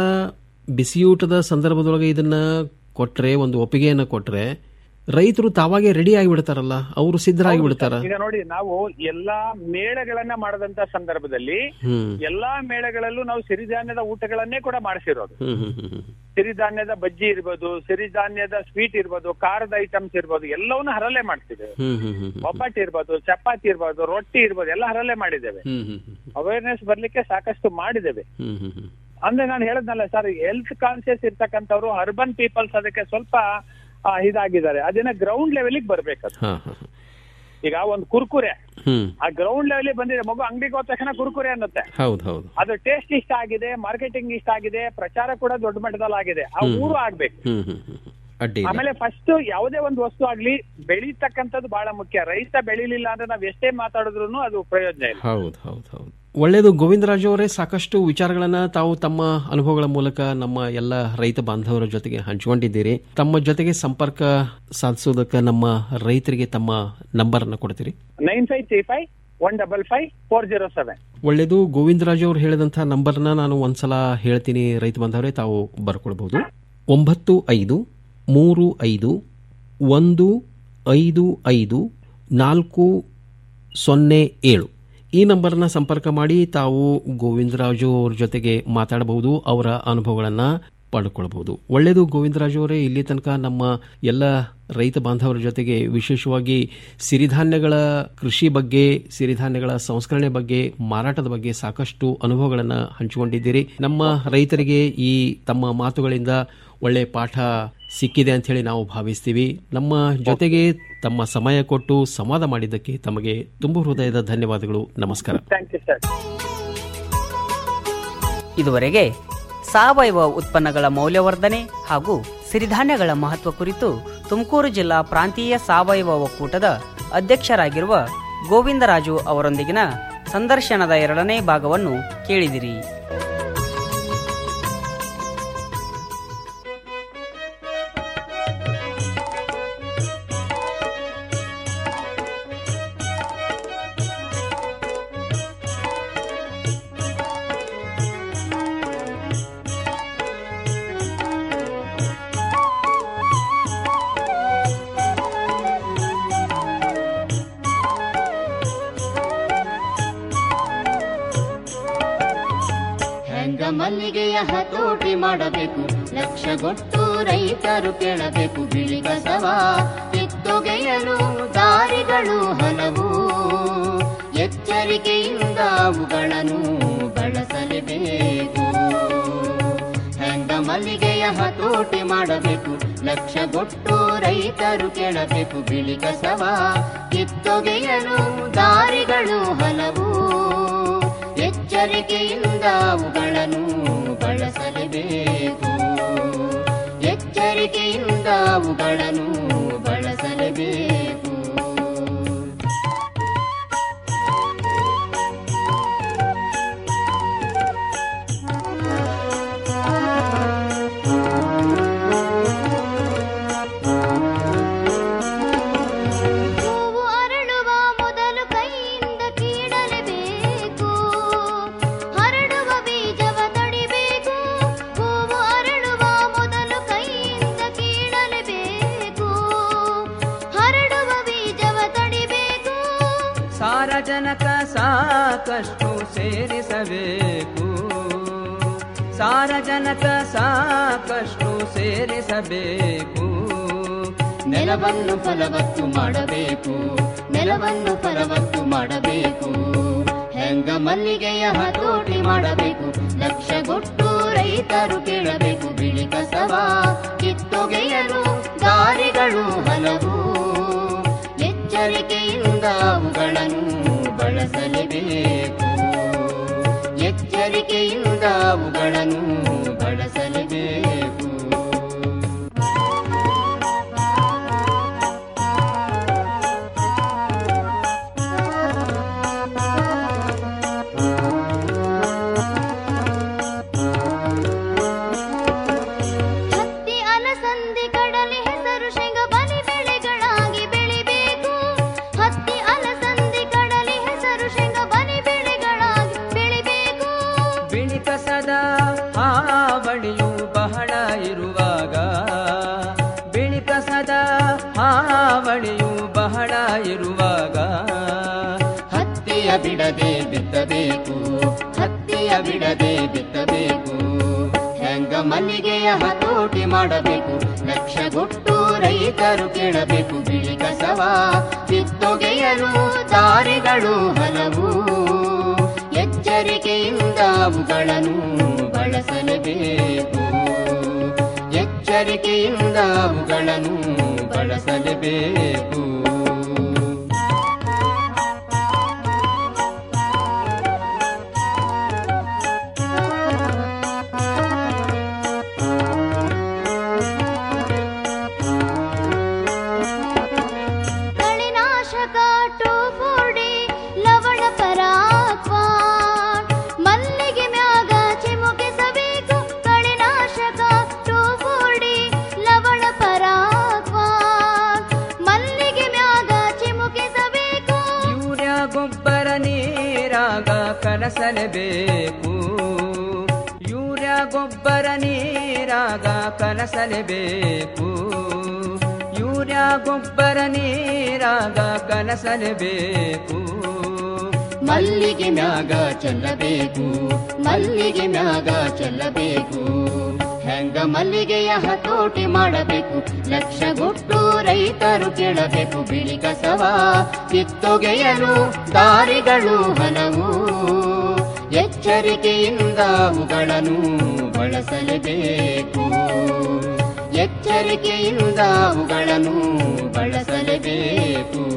ಬಿಸಿಯೂಟದ ಸಂದರ್ಭದೊಳಗೆ ಇದನ್ನ ಕೊಟ್ರೆ ಒಂದು ಒಪ್ಪಿಗೆಯನ್ನ ಕೊಟ್ರೆ ರೈತರು ತಾವಾಗೆ ರೆಡಿ ಆಗಿಬಿಡ್ತಾರಲ್ಲ ಅವರು ಸಿದ್ಧರಾಗಿ ಬಿಡ್ತಾರ ಈಗ ನೋಡಿ ನಾವು ಎಲ್ಲಾ ಮೇಳಗಳನ್ನ ಮಾಡದಂತ ಸಂದರ್ಭದಲ್ಲಿ ಹ್ಮ್ ಎಲ್ಲಾ ಮೇಳಗಳಲ್ಲೂ ನಾವು ಸಿರಿಧಾನ್ಯದ ಊಟಗಳನ್ನೇ ಕೂಡ ಮಾಡಿಸಿರೋದು ಹ್ಮ್ ಹ್ಮ್ ಹ್ಮ್ ಹ್ಮ್ ಸಿರಿಧಾನ್ಯದ ಬಜ್ಜಿ ಇರ್ಬೋದು ಸಿರಿಧಾನ್ಯದ ಸ್ವೀಟ್ ಇರ್ಬೋದು ಖಾರದ ಐಟಮ್ಸ್ ಇರ್ಬೋದು ಎಲ್ಲವನ್ನೂ ಹರಳೆ ಮಾಡ್ತಿದ್ದೇವೆ ಹ್ಮ್ ಹ್ಮ್ ಹ್ಮ್ ಹ್ಮ್ ಒಬ್ಬಟ್ಟು ಇರ್ಬೋದು ಚಪಾತಿ ಇರ್ಬೋದು ರೊಟ್ಟಿ ಇರ್ಬೋದು ಎಲ್ಲ ಹರಳೆ ಮಾಡಿದ್ದೇವೆ ಹ್ಮ್ ಹ್ಮ್ ಹ್ಮ್ ಅವೇರ್ನೆಸ್ ಬರ್ಲಿಕ್ಕೆ ಸಾಕಷ್ಟು ಮಾಡಿದ್ದೇವೆ ಹ್ಮ್ ಹ್ಮ್ ಹ್ಮ್ ಅಂದ್ರೆ ನಾನು ಹೇಳದ್ನಲ್ಲ ಸರ್ ಹೆಲ್ತ್ ಕಾನ್ಶಿಯಸ್ ಇರ್ತಕ್ಕಂಥವ್ರು ಅರ್ಬನ್ ಪೀಪಲ್ಸ್ ಅದಕ್ಕೆ ಸ್ವಲ್ಪ ಆ, ಇದಾಗಿದ್ದಾರೆ ಅದನ್ನ ಗ್ರೌಂಡ್ ಲೆವೆಲಿಗೆ ಬರ್ಬೇಕದು ಹಾ ಹಾ ಹಾ. ಈಗ ಒಂದು ಕುರ್ಕುರೆ ಹ್ಮ್ ಆ ಗ್ರೌಂಡ್ ಲೆವೆಲ್ ಬಂದಿದೆ ಮಗು ಅಂಗಡಿಗೆ ಹೋದ ತಕ್ಷಣ ಕುರ್ಕುರೆ ಅನ್ನತ್ತೆ ಹೌದು ಹೌದು ಅದು ಟೇಸ್ಟ್ ಇಷ್ಟ ಆಗಿದೆ ಮಾರ್ಕೆಟಿಂಗ್ ಇಷ್ಟ ಆಗಿದೆ ಪ್ರಚಾರ ಕೂಡ ದೊಡ್ಡ ಮಟ್ಟದಲ್ಲಿ ಆಗಿದೆ ಆ ಹ್ಮ್. ಊರು ಆಗ್ಬೇಕು ಹ್ಮ್ ಹ್ಮ್ ಹ್ಮ್ ಹ್ಮ್. ಅಡ್ಡಿ ಇಲ್ಲ ಆಮೇಲೆ ಫಸ್ಟ್ ಯಾವುದೇ ಒಂದು ವಸ್ತು ಆಗ್ಲಿ ಬೆಳೀತಕ್ಕಂಥದ್ದು ಬಹಳ ಮುಖ್ಯ ರೈತ ಬೆಳಿಲಿಲ್ಲ ಅಂದ್ರೆ ನಾವ್ ಎಷ್ಟೇ ಮಾತಾಡಿದ್ರು ಅದು ಪ್ರಯೋಜನ ಇಲ್ಲ ಹೌದು ಹೌದು ಹೌದು ಒಳ್ಳೆಯದು ಗೋವಿಂದರಾಜು ಅವರೇ ಸಾಕಷ್ಟು ವಿಚಾರಗಳನ್ನ ತಾವು ತಮ್ಮ ಅನುಭವಗಳ ಮೂಲಕ ನಮ್ಮ ಎಲ್ಲ ರೈತ ಬಾಂಧವರ ಜೊತೆಗೆ ಹಂಚಿಕೊಂಡಿದ್ದೀರಿ ತಮ್ಮ ಜೊತೆಗೆ ಸಂಪರ್ಕ ಸಾಧಿಸೋದಕ್ಕೆ ನಮ್ಮ ರೈತರಿಗೆ ತಮ್ಮ ನಂಬರ್ ಅನ್ನ ಕೊಡ್ತೀರಿ nine five three five one double five four zero seven ಒಳ್ಳೆಯದು ಗೋವಿಂದರಾಜು ಅವರು ಹೇಳಿದಂಥ ನಂಬರ್ನ ನಾನು ಒಂದ್ಸಲ ಹೇಳ್ತೀನಿ ರೈತ ಬಾಂಧವರೇ ತಾವು ಬರ್ಕೊಳ್ಬಹುದು ಒಂಬತ್ತು ಐದು ಮೂರು ಐದು ಒಂದು ಐದು ಐದು ನಾಲ್ಕು ಸೊನ್ನೆ ಏಳು ಈ ನಂಬರ್ನ ಸಂಪರ್ಕ ಮಾಡಿ ತಾವು ಗೋವಿಂದರಾಜು ಅವ್ರ ಜೊತೆಗೆ ಮಾತಾಡಬಹುದು ಅವರ ಅನುಭವಗಳನ್ನು ಪಡ್ಕೊಳ್ಬಹುದು ಒಳ್ಳೆಯದು ಗೋವಿಂದರಾಜು ಅವರೇ ಇಲ್ಲಿ ತನಕ ನಮ್ಮ ಎಲ್ಲ ರೈತ ಬಾಂಧವರ ಜೊತೆಗೆ ವಿಶೇಷವಾಗಿ ಸಿರಿಧಾನ್ಯಗಳ ಕೃಷಿ ಬಗ್ಗೆ ಸಿರಿಧಾನ್ಯಗಳ ಸಂಸ್ಕರಣೆ ಬಗ್ಗೆ ಮಾರಾಟದ ಬಗ್ಗೆ ಸಾಕಷ್ಟು ಅನುಭವಗಳನ್ನು ಹಂಚಿಕೊಂಡಿದ್ದೀರಿ ನಮ್ಮ ರೈತರಿಗೆ ಈ ತಮ್ಮ ಮಾತುಗಳಿಂದ ಒಳ್ಳೆ ಪಾಠ ಸಿಕ್ಕಿದೆ ಅಂತ ಹೇಳಿ ನಾವು ಭಾವಿಸ್ತೀವಿ ನಮ್ಮ ಜೊತೆಗೆ ತಮ್ಮ ಸಮಯ ಕೊಟ್ಟು ಸಂವಾದ ಮಾಡಿದ್ದಕ್ಕೆ ತಮಗೆ ತುಂಬು ಹೃದಯದ ಧನ್ಯವಾದಗಳು ನಮಸ್ಕಾರ ಥ್ಯಾಂಕ್ ಯು ಸರ್ ಇದುವರೆಗೆ ಸಾವಯವ ಉತ್ಪನ್ನಗಳ ಮೌಲ್ಯವರ್ಧನೆ ಹಾಗೂ ಸಿರಿಧಾನ್ಯಗಳ ಮಹತ್ವ ಕುರಿತು ತುಮಕೂರು ಜಿಲ್ಲಾ ಪ್ರಾಂತೀಯ ಸಾವಯವ ಒಕ್ಕೂಟದ ಅಧ್ಯಕ್ಷರಾಗಿರುವ ಗೋವಿಂದರಾಜು ಅವರೊಂದಿಗಿನ ಸಂದರ್ಶನದ ಎರಡನೇ ಭಾಗವನ್ನು ಕೇಳಿದಿರಿ ಮಲ್ಲಿಗೆಯ ಹತೋಟಿ ಮಾಡಬೇಕು ಲಕ್ಷಗೊಟ್ಟು ರೈತರು ಕೇಳಬೇಕು ಬಿಳಿ ಕಸವ ಕಿತ್ತೊಗೆಯಲು ದಾರಿಗಳು ಹಲವು ಎಚ್ಚರಿಕೆಯಿಂದ ಅವುಗಳನ್ನು ಬಳಸಲೇಬೇಕು ಹೆಂಗ ಮಲ್ಲಿಗೆಯ ಹತೋಟಿ ಮಾಡಬೇಕು ಲಕ್ಷಗೊಟ್ಟು ರೈತರು ಕೇಳಬೇಕು ಬಿಳಿ ಕಸವ ಕಿತ್ತೊಗೆಯಲು ದಾರಿಗಳು ಹಲವು ಎಚ್ಚರಿಕೆಯಿಂದ ಅವುಗಳನ್ನು ಬಳಸಲೇಬೇಕು ಎಚ್ಚರಿಕೆಯಿಂದ ಅವುಗಳನ್ನು ಬಳಸಲೇಬೇಕು ಹೂವು ಅರಳುವ ಮೊದಲು ಕೈಯಿಂದ ಕೀಳಲೇಬೇಕು ಹರಡುವ ಬೀಜವ ತಡಿಬೇಕು ಹೂವು ಅರಳುವ ಮೊದಲು ಕೈಯಿಂದ ಕೀಳಲೇಬೇಕು ಹರಡುವ ಬೀಜವ ತಡಿಬೇಕು ಸಾರಜನಕ ಸಾಕಷ್ಟು ಸೇರಿಸಬೇಕು ಸಾರಜನಕ ಸಾಕಷ್ಟು ಸೇರಿಸಬೇಕು ನೆಲವನ್ನು ಫಲವತ್ತು ಮಾಡಬೇಕು ನೆಲವನ್ನು ಫಲವತ್ತು ಮಾಡಬೇಕು ಹೆಂಗ ಮಲ್ಲಿಗೆಯ ಹತೋಟಿ ಮಾಡಬೇಕು ಲಕ್ಷಗೊಟ್ಟು ರೈತರು ಕೇಳಬೇಕು ಬಿಳಿ ಕಸವ ಕಿತ್ತೊಗೆಯಲು ದಾರಿಗಳು ಹಲವು ಎಚ್ಚರಿಕೆಯಿಂದ ಅವುಗಳನ್ನು ಬಳಸಲೇಬೇಕು ಎಚ್ಚರಿಕೆಯಿಂದ ಅವುಗಳನ್ನು ಬಳಸಲೇಬೇಕು ಹತ್ತಿ ಅಲಸಂದಿ ಕಡಲೆ ಹೆಸರು ಶೇಂಗ ಬಲಿ ಬೆಳೆಗಳಾಗಿ ಬೆಳಿಬೇಕು ಹತ್ತಿ ಅಲಸಂದಿ ಕಡಲೆ ಹೆಸರು ಶೇಂಗ ಬಲಿ ಬೆಳೆಗಳಾಗಿ ಬೆಳಿಬೇಕು ಬಿಳಿ ಕಸದ ಹಾವಳಿಯು ಬಹಳ ಇರುವಾಗ ಬಿಳಿ ಕಸದ ಹಾವಳಿಯು ಬಹಳ ಇರುವಾಗ ಹತ್ತಿಯ ಬಿಡದೆ ಬಿತ್ತಬೇಕು ಹತ್ತಿಯ ಬಿಡದೆ ಬಿತ್ತಬೇಕು ಹೆಂಗ ಮಲ್ಲಿಗೆಯ ಹತೋಟಿ ಮಾಡಬೇಕು ಲಕ್ಷಗೊಟ್ಟು ರೈತರು ಕೇಳಬೇಕು ಬಿಳಿ ಕಸವ ಕಿತ್ತೊಗೆಯಲು ದಾರಿಗಳು ಹಲವು ಎಚ್ಚರಿಕೆಯಿಂದ ಅವುಗಳನ್ನು ಬಳಸಲೇಬೇಕು ಎಚ್ಚರಿಕೆಯಿಂದ ಅವುಗಳನ್ನು ಬಳಸಲೇಬೇಕು ಕಳೆನಾಶಕ ಟೋಫೋಡಿ ಲವಣ ಪರಾಕ್ವಾನ್ ಮಲ್ಲಿಗೆ ಮ್ಯಾಗ ಚಿಮುಕಿಸಬೇಕು ಕಳೆನಾಶಕ ಟೋಫೋಡಿ ಲವಣ ಪರಾಕ್ವಾನ್ ಮಲ್ಲಿಗೆ ಮ್ಯಾಗ ಚಿಮುಕಿಸಬೇಕು ಯೂರಿಯಾ ಗೊಬ್ಬರ ನೀರಾಗ ಕಲಸಲೇಬೇಕು ಯೂರಿಯಾ ಗೊಬ್ಬರ ನೀರಾಗ ಕಲಸಲೇಬೇಕು ಯೂರಿಯಾ ಗೊಬ್ಬರ ನೀರಾಗ ಕಲಸಲೇಬೇಕು ಮಲ್ಲಿಗೆ ಮ್ಯಾಗ ಚೆಲ್ಲಬೇಕು ಮಲ್ಲಿಗೆ ಮ್ಯಾಗ ಚೆಲ್ಲಬೇಕು ಹೆಂಗ ಮಲ್ಲಿಗೆಯ ಹತೋಟಿ ಮಾಡಬೇಕು ಲಕ್ಷಗೊಟ್ಟು ರೈತರು ಕೇಳಬೇಕು ಬಿಳಿ ಕಸವ ಕಿತ್ತೊಗೆಯಲು ದಾರಿಗಳು ಹಲವು ಎಚ್ಚರಿಕೆಯಿಂದ ಅವುಗಳನ್ನು ಬಳಸಲೇಬೇಕು ಎಚ್ಚರಿಕೆಯಿಂದ ಅವುಗಳನ್ನು ಬಳಸಲೇಬೇಕು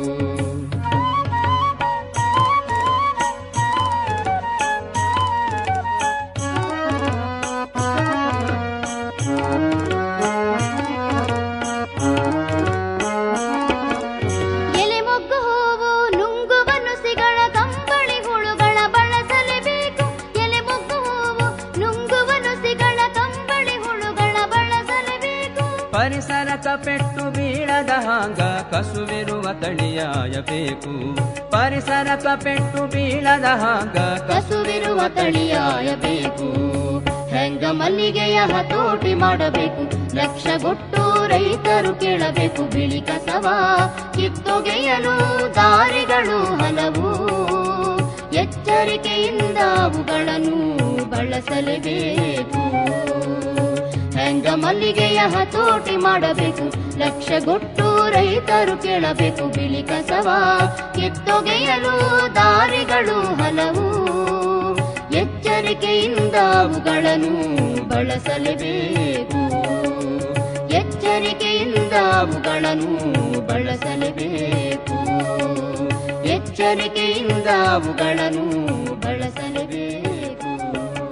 ಎಲೆ ಮೊಗ್ಗು ಹೂವು ನುಂಗುವ ನುಸಿಗಳ ಕಂಬಳಿ ಹುಳುಗಳ ಬಳಸಲೇಬೇಕು ಎಲೆ ಮೊಗ್ಗು ಹೂವು ನುಂಗುವ ನುಸಿಗಳ ಕಂಬಳಿ ಹುಳುಗಳ ಬಳಸಲೇಬೇಕು ಪರಿಸರಕ ಪೆಟ್ಟು ಬೀಳದ ಹಾಂಗ ಕಸುವಿರುವ ತಳಿಯಾಯಬೇಕು ಪರಿಸರಕ ಪೆಟ್ಟು ಬೀಳದ ಹಾಂಗ ಕಸುವಿರುವ ತಳಿಯಾಯಬೇಕು ಹೆಂಗ ಮಲ್ಲಿಗೆಯ ಹತೋಟಿ ಮಾಡಬೇಕು ಲಕ್ಷಗೊಟ್ಟು ರೈತರು ಕೇಳಬೇಕು ಬಿಳಿ ಕಸವ ಕಿತ್ತೊಗೆಯಲು ದಾರಿಗಳು ಹಲವು ಎಚ್ಚರಿಕೆಯಿಂದ ಅವುಗಳನ್ನು ಬಳಸಲೇಬೇಕು ಹೆಂಗ ಮಲ್ಲಿಗೆಯ ಹತೋಟಿ ಮಾಡಬೇಕು ಲಕ್ಷಗೊಟ್ಟು ರೈತರು ಕೇಳಬೇಕು ಬಿಳಿ ಕಸವ ಕಿತ್ತೊಗೆಯಲು ದಾರಿಗಳು ಹಲವು ಎಚ್ಚರಿಕೆಯಿಂದ ಅವುಗಳನ್ನು ಬಳಸಲೇಬೇಕು ಎಚ್ಚರಿಕೆಯಿಂದ ಅವುಗಳನ್ನು ಬಳಸಲೇಬೇಕು ಎಚ್ಚರಿಕೆಯಿಂದ ಅವುಗಳನ್ನು ಬಳಸಲೇಬೇಕು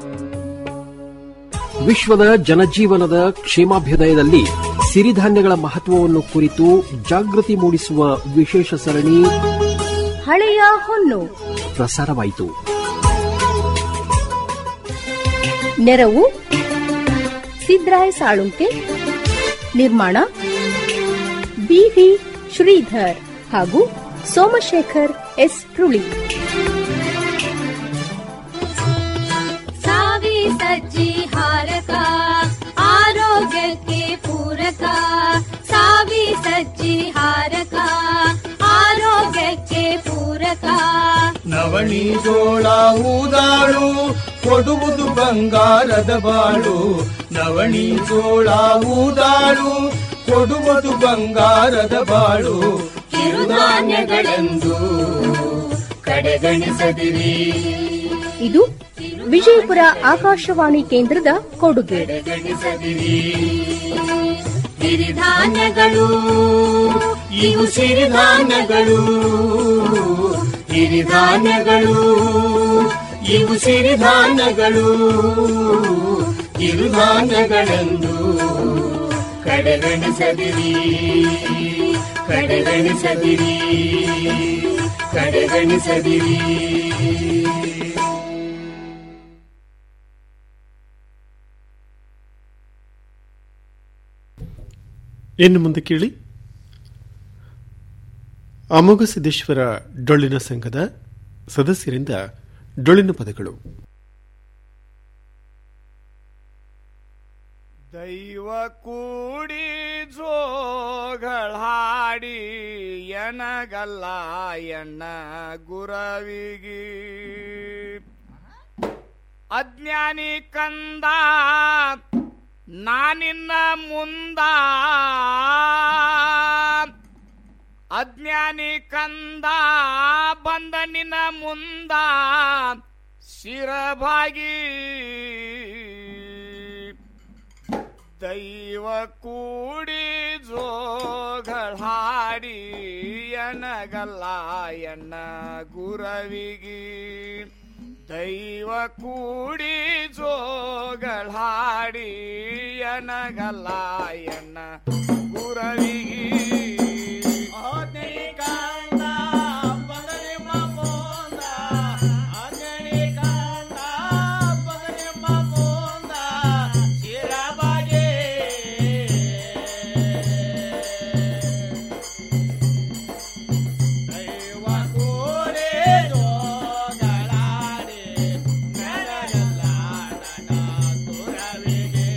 ವಿಶ್ವದ ಜನಜೀವನದ ಕ್ಷೇಮಾಭ್ಯುದಯದಲ್ಲಿ ಸಿರಿಧಾನ್ಯಗಳ ಮಹತ್ವವನ್ನು ಕುರಿತು ಜಾಗೃತಿ ಮೂಡಿಸುವ ವಿಶೇಷ ಸರಣಿ ಹಳೆಯ ಹೊನ್ನು ಪ್ರಸಾರವಾಯಿತು ನೆರವು ಸಿದ್ರಾಯ ಸಾಳುಂಕೆ ನಿರ್ಮಾಣ ಬಿವಿ ಶ್ರೀಧರ್ ಹಾಗೂ ಸೋಮಶೇಖರ್ ಎಸ್ ರುಳಿ ಸಾವಿ ಸಜ್ಜಿ ಹಾರಕ ಆರೋಗ್ಯಕ್ಕೆ ಪೂರಕ ಸಾವಿ ಸಜ್ಜಿ ಹಾರಕ ಆರೋಗ್ಯಕ್ಕೆ ಪೂರಕ ನವಣಿ ಜೋಳ ಊದಾಳು ಕೊಡುವುದು ಬಂಗಾರದ ಬಾಳು ನವಣಿ ಜೋಳ ಊದಾಳು ಕೊಡುವುದು ಬಂಗಾರದ ಬಾಳು ಕಿರುಧಾನ್ಯಗಳೆಂದು ಕಡೆಗಣಿಸದಿರಿ ಇದು ವಿಜಯಪುರ ಆಕಾಶವಾಣಿ ಕೇಂದ್ರದ ಕೊಡುಗೆ ಕಡೆಗಣಿಸದಿರಿ ಸಿರಿಧಾನ್ಯಗಳು ಇವು ಸಿರಿಧಾನ್ಯಗಳು ಸಿರಿಧಾನ್ಯಗಳು ಇವು ಸಿರಿಧಾನ್ಯಗಳು ಕಿರುಧಾನ್ಯಗಳೆಂದು ಕಡೆಗಣಿಸದಿರಿ ಕಡೆಗಣಿಸದಿರಿ ಕಡೆಗಣಿಸದಿರಿ ಇನ್ನು ಮುಂದೆ ಕೇಳಿ ಅಮೋಘ ಸಿದ್ದೇಶ್ವರ ಡೊಳ್ಳಿನ ಸಂಘದ ಸದಸ್ಯರಿಂದ ಡೊಳ್ಳಿನ ಪದಗಳು ದೈವ ಕೂಡಿ ಜೋಗಳಾಡಿ ಎನಗಲ್ಲ ಎಣ್ಣ ಗುರವಿಗಿ ಅಜ್ಞಾನಿ ಕಂದ ನಾನಿನ್ನ ಮುಂದ ಅಜ್ಞಾನಿ ಕಂದ ಬಂದ ನಿನ್ನ ಮುಂದ ಶಿರಭಾಗಿ ದೈವ ಕೂಡಿ ಜೋಗಳಾಡಿ ಎನಗಲ್ಲ ಎಣ್ಣ ಗುರವಿಗಿ ದೈವ ಕೂಡಿ ಜೋಗಳಾಡಿ ಎನಗಲ್ಲ ಎಣ್ಣ ಗುರವಿಗಿ ಕಂದ ಬದಲಿ ಮಮೋಂದ ಅಗ್ನಿ ಕಂದ ಬದಲಿ ಮಮೋಂದ ಶಿರಬಗೆ ದೈವ ಕೂಡಿ ಜೋಗಳಾಡಿ ನೆರಗಲ್ಲ ನನ್ನ ಗುರವಿಗೆ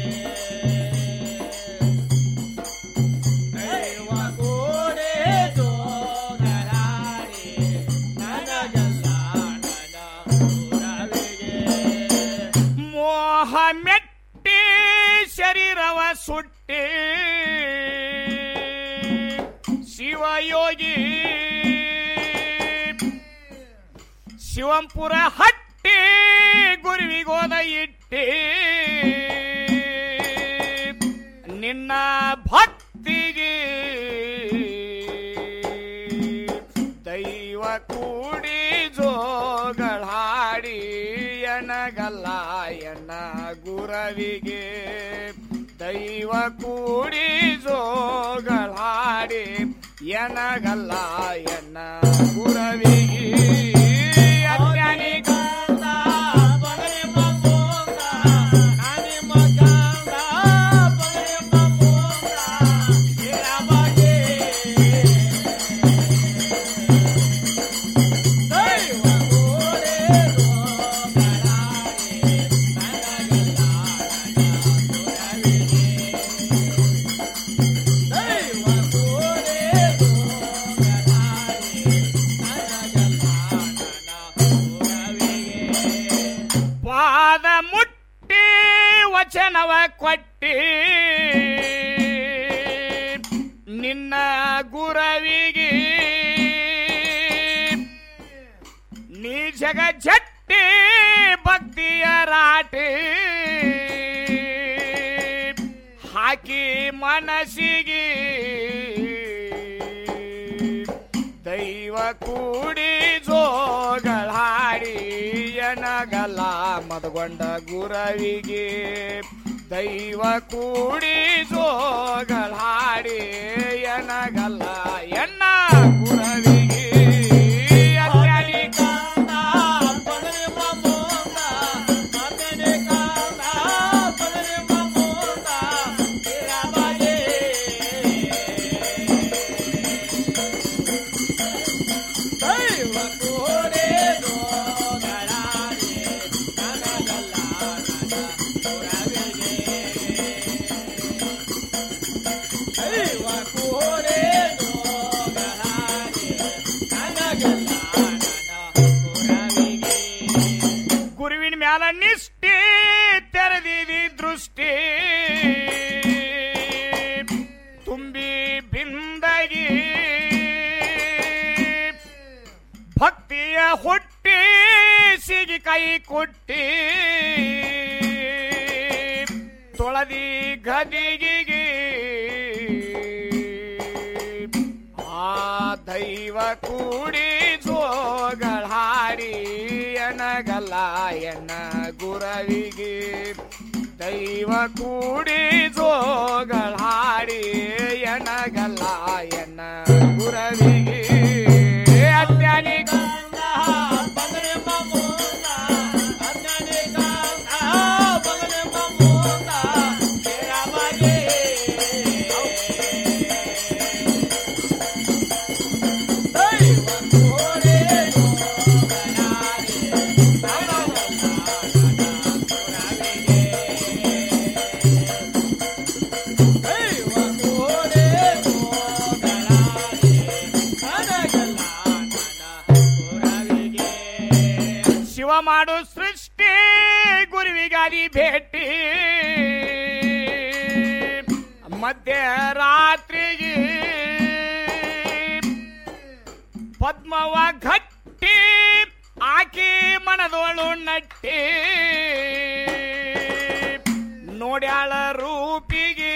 ದೈವ ಕೂಡಿ ಜೋಗಳಾಡಿ ನನಗಲ್ಲ ನನ್ನ ಗುರವಿಗೆ ಮೋಹ ಮೆಟ್ಟಿ ಶರೀರವ ಸುಟ್ಟಿ ಶಿವಯೋಗಿ ಶಿವಂಪುರ ಹಟ್ಟಿ ಗುರುವಿಗೋದ ಇಟ್ಟಿ ನಿನ್ನ ಭಕ್ತಿಗೆ ದೈವ ಕೂಡಿ ಜೋಗಳಾಡಿ ಎನಗಲ್ಲ ಎನ್ನ ಗುರವಿಗೆ ದೈವ ಕೂಡಿ ಜೋಗಳಾಡಿ ಎನಗಲ್ಲ ಎನ್ನ ಗುರವಿಗೆ ಅಜ್ಞಾನಿ ಕಂದ ಬದಲಿ ಮಮೋಂದ ನಾನಿ ಮಗಂದ ಬದಲಿ ಮಮೋಂದ ಶಿರಬಗೆ ದೈವ ಕೂಡಿ ದೈವ ಕೂಡಿ ಜಗ ಜಟ್ಟಿ ಭಕ್ತಿಯ ರಾಟಿ ಹಾಕಿ ಮನಸ್ಸಿಗೆ ದೈವ ಕೂಡಿ ಜೋಗಳ ಹಾಡಿ ಎನಗಲ್ಲ ಮದಗೊಂಡ ಗುರವಿಗೆ ದೈವ ಕೂಡಿ ಜೋಗಳ ಹಾಡಿ ಎನಗಲ್ಲ ಎನ್ನ ಗುರವಿಗೆ ಅತ್ಯಾನಿ ಕಾಂತ ಪದರಿ ಮಮೋದ ಮದನೆ ಕಾಂತ ಪದರಿ ಮಮೋದ ತಿರಬಗೆ ದೈವ ಕೂಡಿ ಜೋಗಳಾಡಿ ನನಗಲ್ಲ ನನ್ನ ಗುರವಿಗೆ ದೈವ ಕೂಡಿ ಜೋಗಳಾಡಿ ನನಗಲ್ಲ ಗುರುವಿನ ಮ್ಯಾಲ ನಿಷ್ಠೆ ತೆರೆದಿದಿ ದೃಷ್ಟಿ ತುಂಬಿ ಬಿಂದಗಿ ಭಕ್ತಿಯ ಹುಟ್ಟಿ ಸಿಗಿ ಕೈ ಕೊಟ್ಟಿ ತೊಳದಿ ಗದಿಗಿಗೆ ಆ ದೈವ ಕೂಡಿ ಜೋಗಳ ಹಾಡಿ ಎನಗಲ್ಲ ಎನ್ನ ಗುರವಿಗೆ ದೈವ ಕೂಡಿ ಜೋಗಳ ಹಾಡಿ ಎನಗಲ್ಲ ಎನ್ನ ಗುರವಿಗೆ ಅತ್ಯಾನಿ ಗಂಗ ಬಗರೆ ಮಮೋದ ಅತ್ಯಾನಿ ಗಂಗ ಬಗರೆ ಮಮೋದ ತೆರಬಗೆ ಶಿವ ಮಾಡು ಸೃಷ್ಟಿ ಗುರುವಿಗಾದಿ ಭೇಟಿ ಮಧ್ಯರಾತ್ರಿಗೆ ಪದ್ಮವ ಘಟ್ಟಿ ಆಕಿ ಮನದೋಳು ನಟ್ಟಿ ನೋಡ್ಯಾಳ ರೂಪಿಗೆ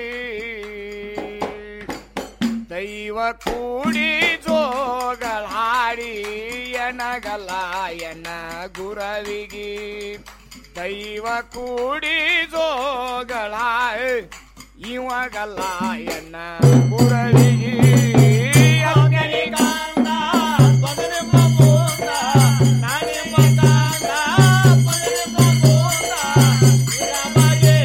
ದೈವ ಕೂಡಿ ಜೋಗಳ ಹಾಡಿ ಎನಗಲ್ಲ ಎನ್ನ ಗುರವಿಗೆ ದೈವ ಕೂಡಿ ಜೋಗಳ ಇವಾಗಲ್ಲ ಎನ್ನ ಗುರವಿಗೆ ಅಗ್ನಿಗಾಂಧ ಬದನೆ ಮಮೋದ ನಾನೇ ಮಗಾಂಧ ಬದನೆ ಮಮೋದ ಇರಬಗೆ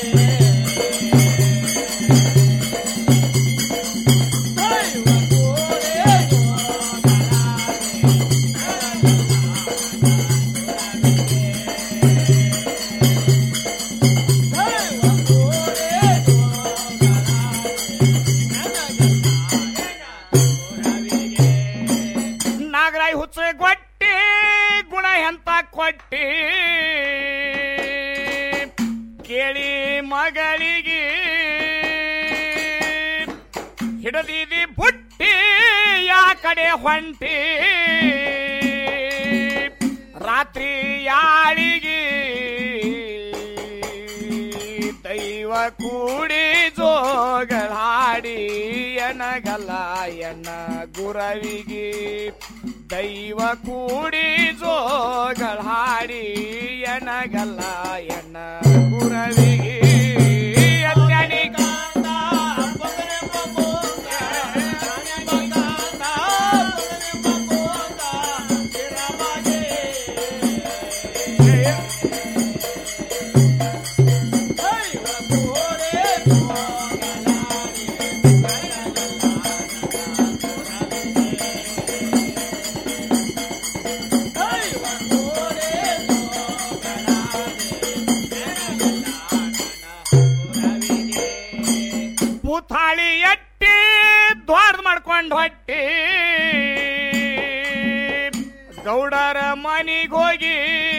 ನಾಗರಾಯ್ ಹುಚ್ಚ ಗೊಟ್ಟಿ ಗುಣ ಎಂತ ಕೊಟ್ಟಿ ಕೇಳಿ ಮಗಳಿಗೆ ಹಿಡದಿದಿ ಬುಟ್ಟಿ ಯಾ ಕಡೆ ಹೊಂಟಿ ರಾತ್ರಿ ಯಾಳಿಗೆ ದೈವ ಕೂಡಿ ಜೋಗಳ ಹಾಡಿ ಎನಗಲ್ಲ ಎನ್ನ ಗುರವಿಗೆ ದೈವ ಕೂಡಿ ಜೋಗಳ ಹಾಡಿ ಎನಗಲ್ಲ ಎನ್ನ ಗುರವಿಗೆ ಅತ್ಯಾನಿ ಕಾಂತ ಪದನೆ ಮಮೋದ, ಅತ್ಯಾನಿ ಕಾಂತ ಪದನೆ ಮಮೋದ, ತಿರಬಗೆ. ದೈವ ಕೂಡಿ ಭೂತಾಳಿ ಎಟ್ಟಿ ದ್ವಾರದ ಮಾಡ್ಕೊಂಡು ಹೊಟ್ಟಿ ಗೌಡರ ಮನಿಗ್ ಹೋಗಿ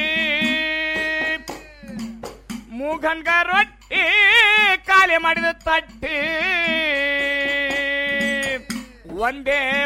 ಮೂಗನ್ಗ ರೊಟ್ಟಿ ಖಾಲಿ ಮಾಡಿದ ತಟ್ಟಿ ಒಂದೇ